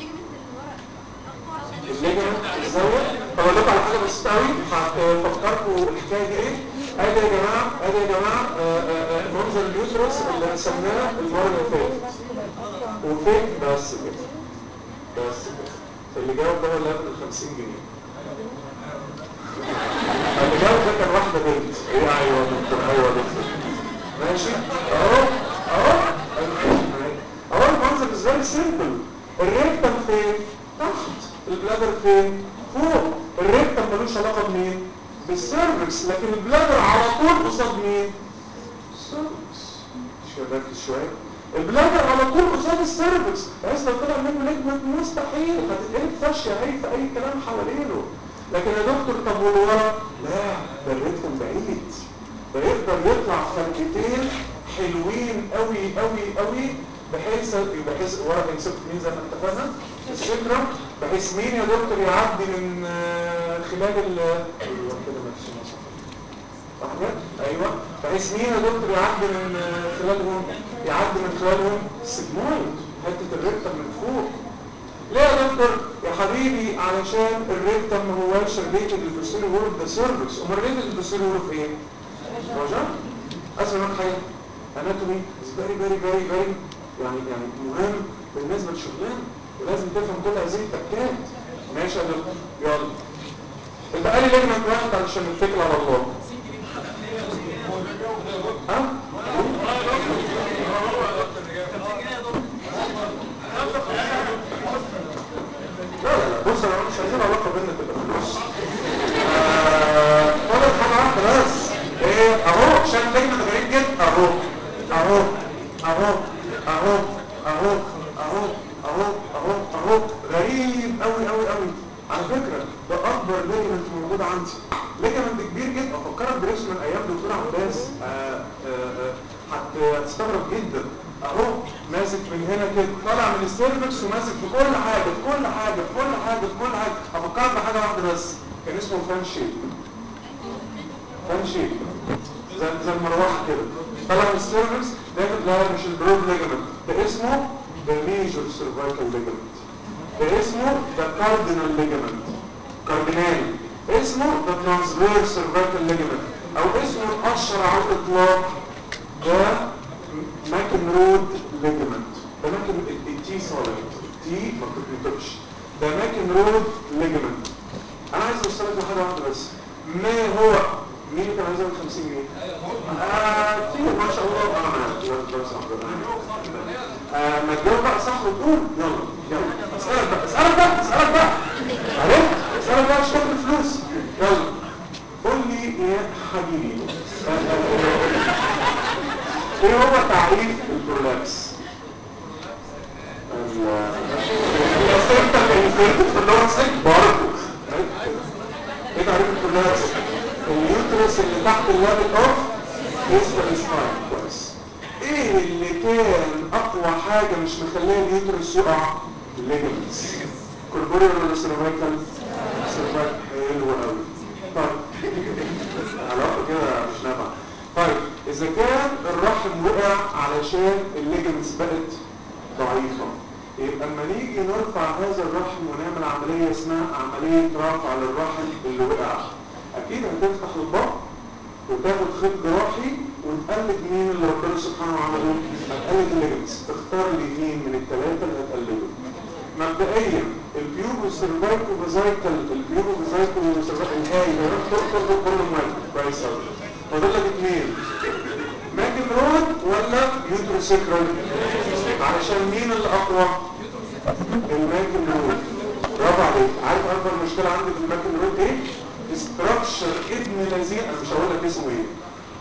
الليجمنت الزاويه اقول لكم على حاجه بسيطه قوي هفكركم الحكايه دي ايه ادي يا جماعه ادي يا جماعه آه، آه، آه، منظر اليوترس اللي رسمناه المره اللي فاتت وفين بس كده بس كده اللي جاوب ده هو اللي هياخد ال 50 جنيه اللي جاوب ده كان واحده بنت ايه ايوه يا دكتور ايوه يا دكتور ماشي اهو اهو اهو المنظر ازاي سيمبل الريكتم فين تحت البلادر فين فوق الريكتم ملوش علاقه بمين بالسيرفكس لكن البلادر على طول قصاد مين السيرفكس مش كده ركز شويه البلادر على طول قصاد السيرفكس بس لو طلع منه نجمة مستحيل هتتقلب فاشيه هي في اي كلام حوالينه لكن يا دكتور طب والورا لا ده الريكتم بعيد ده يقدر يطلع فركتين حلوين قوي قوي قوي بحيث بحيث ورا يمسك مين زي ما اتفقنا الشكرة بحيث مين يا دكتور يعدي من آه، خلال ال ايوه كده ماشي واحدة ايوه بحيث مين يا دكتور يعدي من آه، خلالهم يعدي من خلالهم السجمويد حتة الريكتم من فوق ليه يا دكتور يا حبيبي علشان الريكتم ما هواش ريليتد للبوستيريور وورد ده سيرفكس امال ريليتد للبوستيريور وورد ايه؟ رجاء اسمع لك حاجه اناتومي از فيري فيري فيري فيري يعني يعني مهم بالنسبه للشغلانه ولازم تفهم كل هذه التكات ماشي يا دكتور يلا يبقى لي لجنه واحد علشان نتكل على الله ها؟ لا لا لا بص انا مش عايزين علاقه بيننا تبقى فلوس آه، فاضل حاجه واحده بس ايه اهو شايف دايما غريب جدا اهو اهو اهو اهو اهو اهو اهو اهو اهو غريب قوي قوي قوي على فكره ده اكبر ليجمنت موجود عندي ليجمنت كبير جدا افكرك برسم من ايام دكتور عباس آه، آه، آه، هت- هتستغرب جدا اهو ماسك من هنا كده طالع من السيرفكس وماسك في كل حاجه في كل حاجه في كل حاجه في كل حاجه افكرك بحاجه واحده بس كان اسمه فان شيب فان شيب زي زي المروحه كده طالع من السيرفكس داخل لا مش البرود ليجمنت ده اسمه ده ميجور سيرفايكال ليجمنت ده اسمه ده كاردينال ليجمنت كاردينال اسمه ده ترانسفيرس سيرفايكال ليجمنت او اسمه الاشهر على الاطلاق ده ماكن رود ليجمنت ده ماكن التي صالح التي ما بتتنطقش ده ماكن رود ليجمنت انا عايز اوصلك لحاجه واحده بس ما هو مين اللي كان عايز ياخد 50 جنيه؟ آه كتير ما شاء الله اه انا يلا بس آه ما تجاوب بقى صح وتقول يلا يلا اسالك بقى اسالك بقى اسالك بقى عرفت؟ اسالك بقى مش تاخد فلوس يلا قول لي يا حبيبي ايه هو تعريف البرولابس؟ بس انت الانفيرت في اللورسك برضه ايه تعريف البرولابس؟ اليوترس اللي تحت اللابت اوف يسفل سباين كويس ايه ايه اللي كان اقوى حاجه مش مخليه اليوترس يقع الليجمنتس كوربوريال ولا سيرفايكال سيرفايكال حلو قوي طيب علاقه كده مش نافعه طيب اذا كان الرحم وقع علشان الليجمنتس بقت ضعيفه يبقى اما نيجي نرفع هذا الرحم ونعمل عمليه اسمها عمليه رفع للرحم اللي وقع اكيد هتفتح البطن وتاخد خيط جراحي وتقلد مين اللي ربنا سبحانه عمله هتقلد الليجمنتس تختار لي مين من الثلاثه اللي هتقلده مبدئيا البيوبو سيرفايكو فيزايكال البيوبو فيزايكو سيرفايكال الهاي ده روح تقطر كل مواد كويس قوي فاضل لك اثنين ماكن رود ولا يوتروسيكرال علشان مين اللي اقوى الماكن رود برافو عليك عارف اكبر مشكله عندي في الماكن رود ايه استراكشر ابن لذيذ انا مش هقول لك اسمه ايه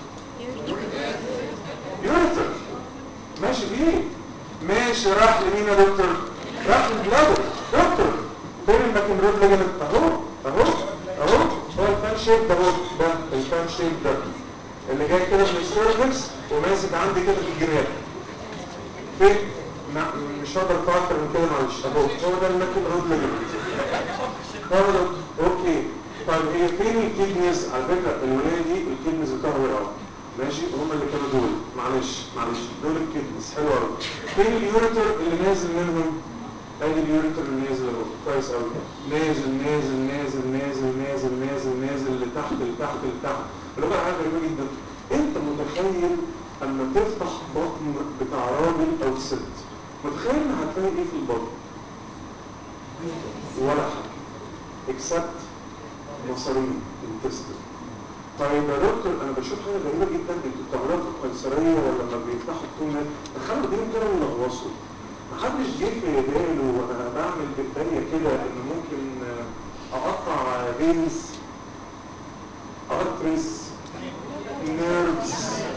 يوريتر ماشي فيه ماشي راح لمين يا دكتور راح للبلادر دكتور فين الماكن رود ليجمنت اهو اهو اهو هو الفان شيب ده اهو ده الفان شيب ده اللي جاي كده من السيرفكس وماسك عندي كده في الجناب فين ما مش هقدر اكتر من كده معلش اهو هو ده الماكن رود ليجمنت هو ده اوكي طيب هي فين الكيدنيز على فكره الولايه دي الكيدنيز بتاعها وقعوا ماشي هم اللي كانوا دول معلش معلش دول الكيدنيز حلو قوي فين اليوريتر اللي نازل منهم ادي اليوريتر اللي نازل اهو كويس قوي نازل نازل نازل نازل نازل نازل نازل لتحت لتحت لتحت اللغه حاجه غريبه جدا انت متخيل اما تفتح بطن بتاع راجل او ست متخيل ان هتلاقي ايه في البطن ولا حاجه اكسبت مصارين انتستين طيب يا دكتور انا بشوف حاجه غريبه جدا انتوا بتعملوها في القيصريه ولا لما بيفتحوا التونه دخلوا ايديهم كده ويلغوصوا محدش جه في باله وانا بعمل بايديا كده ان ممكن اقطع فينز ارتريز نيرفز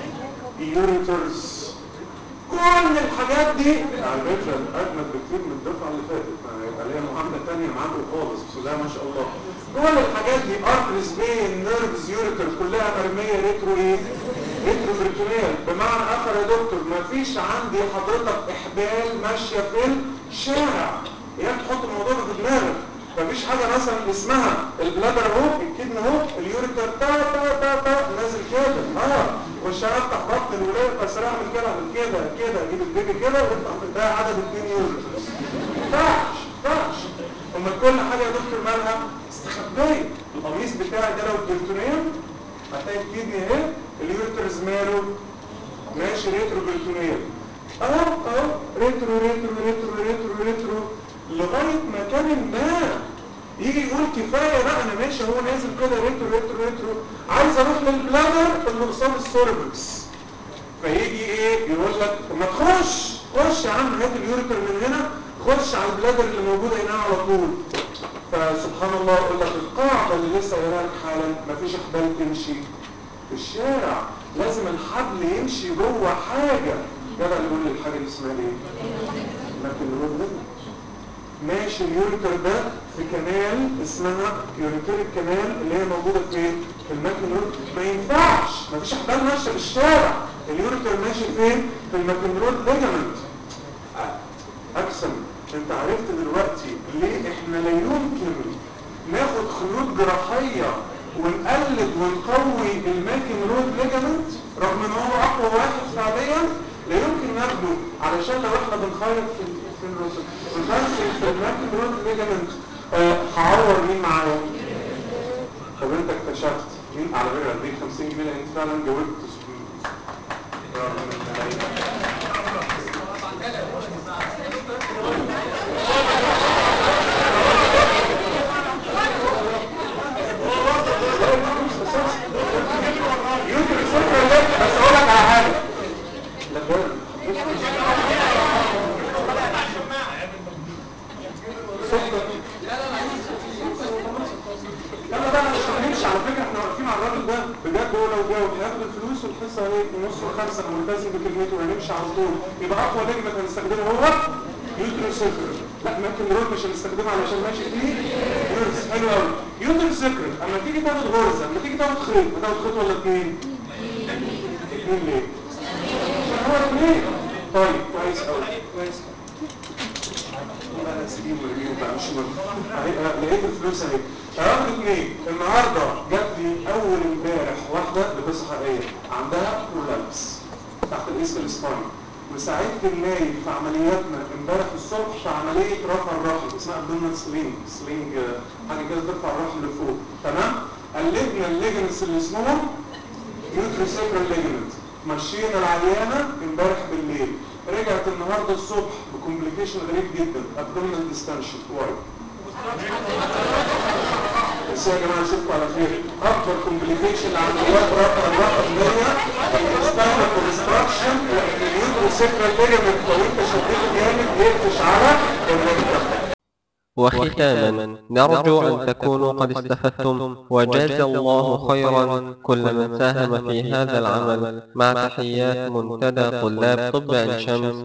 يوريترز كل الحاجات دي على فكره اجمد بكتير من الدفعه اللي فاتت هيبقى ليها معامله ثانيه معاكم خالص بسم الله ما شاء الله كل الحاجات دي ارتريز بين نيرفز يوريتر كلها مرميه ريترو ايه؟ ريترو بريتونيال بمعنى اخر يا دكتور ما فيش عندي حضرتك احبال ماشيه في الشارع يا تحط الموضوع ده في دماغك مفيش حاجه مثلا اسمها البلادر اهو الكدن اهو اليوريتر تا تا تا تا نازل كده اه والشارع افتح بطن الولايه القيصريه اعمل كده اعمل كده كده اجيب البيبي كده وافتح ده عدد اثنين يوريترز ما ينفعش ما ينفعش امال كل حاجه يا دكتور مالها استخبيه القميص بتاعي ده لو بريتونيوم هتلاقي الكدني اهي اليوريترز ماله ماشي ريترو بريتونيوم اهو اهو ريترو ريترو ريترو ريترو ريترو لغايه مكان ما يجي يقول كفايه بقى انا ماشي هو نازل كده ريترو ريترو ريترو عايز اروح للبلادر اللي قصاد السوربكس فيجي ايه يقول لك طب ما تخش خش يا عم هات اليوريتر من هنا خش على البلادر اللي موجوده هنا على طول فسبحان الله يقول لك القاعده اللي لسه قايلها لك حالا مفيش احبال تمشي في الشارع لازم الحبل يمشي جوه حاجه جدع اللي يقول لي الحاجه دي اسمها ايه؟ لكن نقول لك ماشي اليوريتر ده في كنال اسمها يوريتريك كنال اللي هي موجودة فين؟ في الماكنرود ما ينفعش ما فيش احبال ماشية في الشارع اليوريتر ماشي فين؟ في الماكنرود ليجامنت اقسم انت عرفت دلوقتي ليه احنا لا يمكن ناخد خيوط جراحية ونقلد ونقوي الماكنرود ليجامنت رغم ان هو اقوى واحد فعليا لا يمكن ناخده علشان لو احنا بنخيط في في الرسل بنخيط في الماكنرود ليجامنت هعور مين معايا طب انت اكتشفت مين على فكره اديك 50 جنيه انت فعلا جاوبت رغم ان يمكن الفكره دي بس اقول لك على حاجه يلا بقى مش هنمشي على فكره احنا واقفين على الراجل ده بجد هو لو جاوب هياخد الفلوس والحصه ايه ونص وخمسه ملتزم بكلمته وهنمشي على طول يبقى اقوى لجنه هنستخدمه هو يوترو سكر لا ممكن نروح مش هنستخدمه علشان ماشي فيه يورس حلو قوي يوترو سكر اما تيجي تاخد غرزه اما تيجي تاخد خيط هتاخد خيط ولا اثنين؟ اثنين ليه؟ ان هو اثنين طيب كويس قوي كويس انا سليم ورميهم بقى مش مهم اهي أه، لقيت الفلوس اهي رقم اثنين النهارده جات لي اول امبارح واحده بقصه حقيقيه عندها كولابس تحت الاسم الاسباني وساعدت النايب في عملياتنا امبارح الصبح في عمليه رفع الرحم اسمها ابدومينال سلينج سلينج آه، حاجه كده ترفع الرحم لفوق تمام قلبنا الليجنس اللي اسمهم يوتريسيبرال ليجمنت مشينا العيانه امبارح بالليل رجعت النهارده الصبح بكومبليكيشن غريب جدا ابدومينال ديستنشن واي بس يا جماعه اشوفكم على خير اكبر كومبليكيشن عمليات رفع الرقم دي ستايل كونستراكشن لان اليوتريسيبرال ليجمنت لو انت شديته جامد يقفش على الرقبه وختاما نرجو أن تكونوا قد استفدتم وجاز الله خيرا كل من ساهم في هذا العمل مع تحيات منتدى طلاب طب عين شمس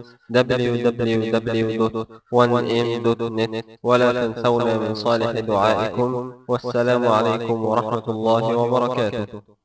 www.1m.net ولا تنسونا من صالح دعائكم والسلام عليكم ورحمة الله وبركاته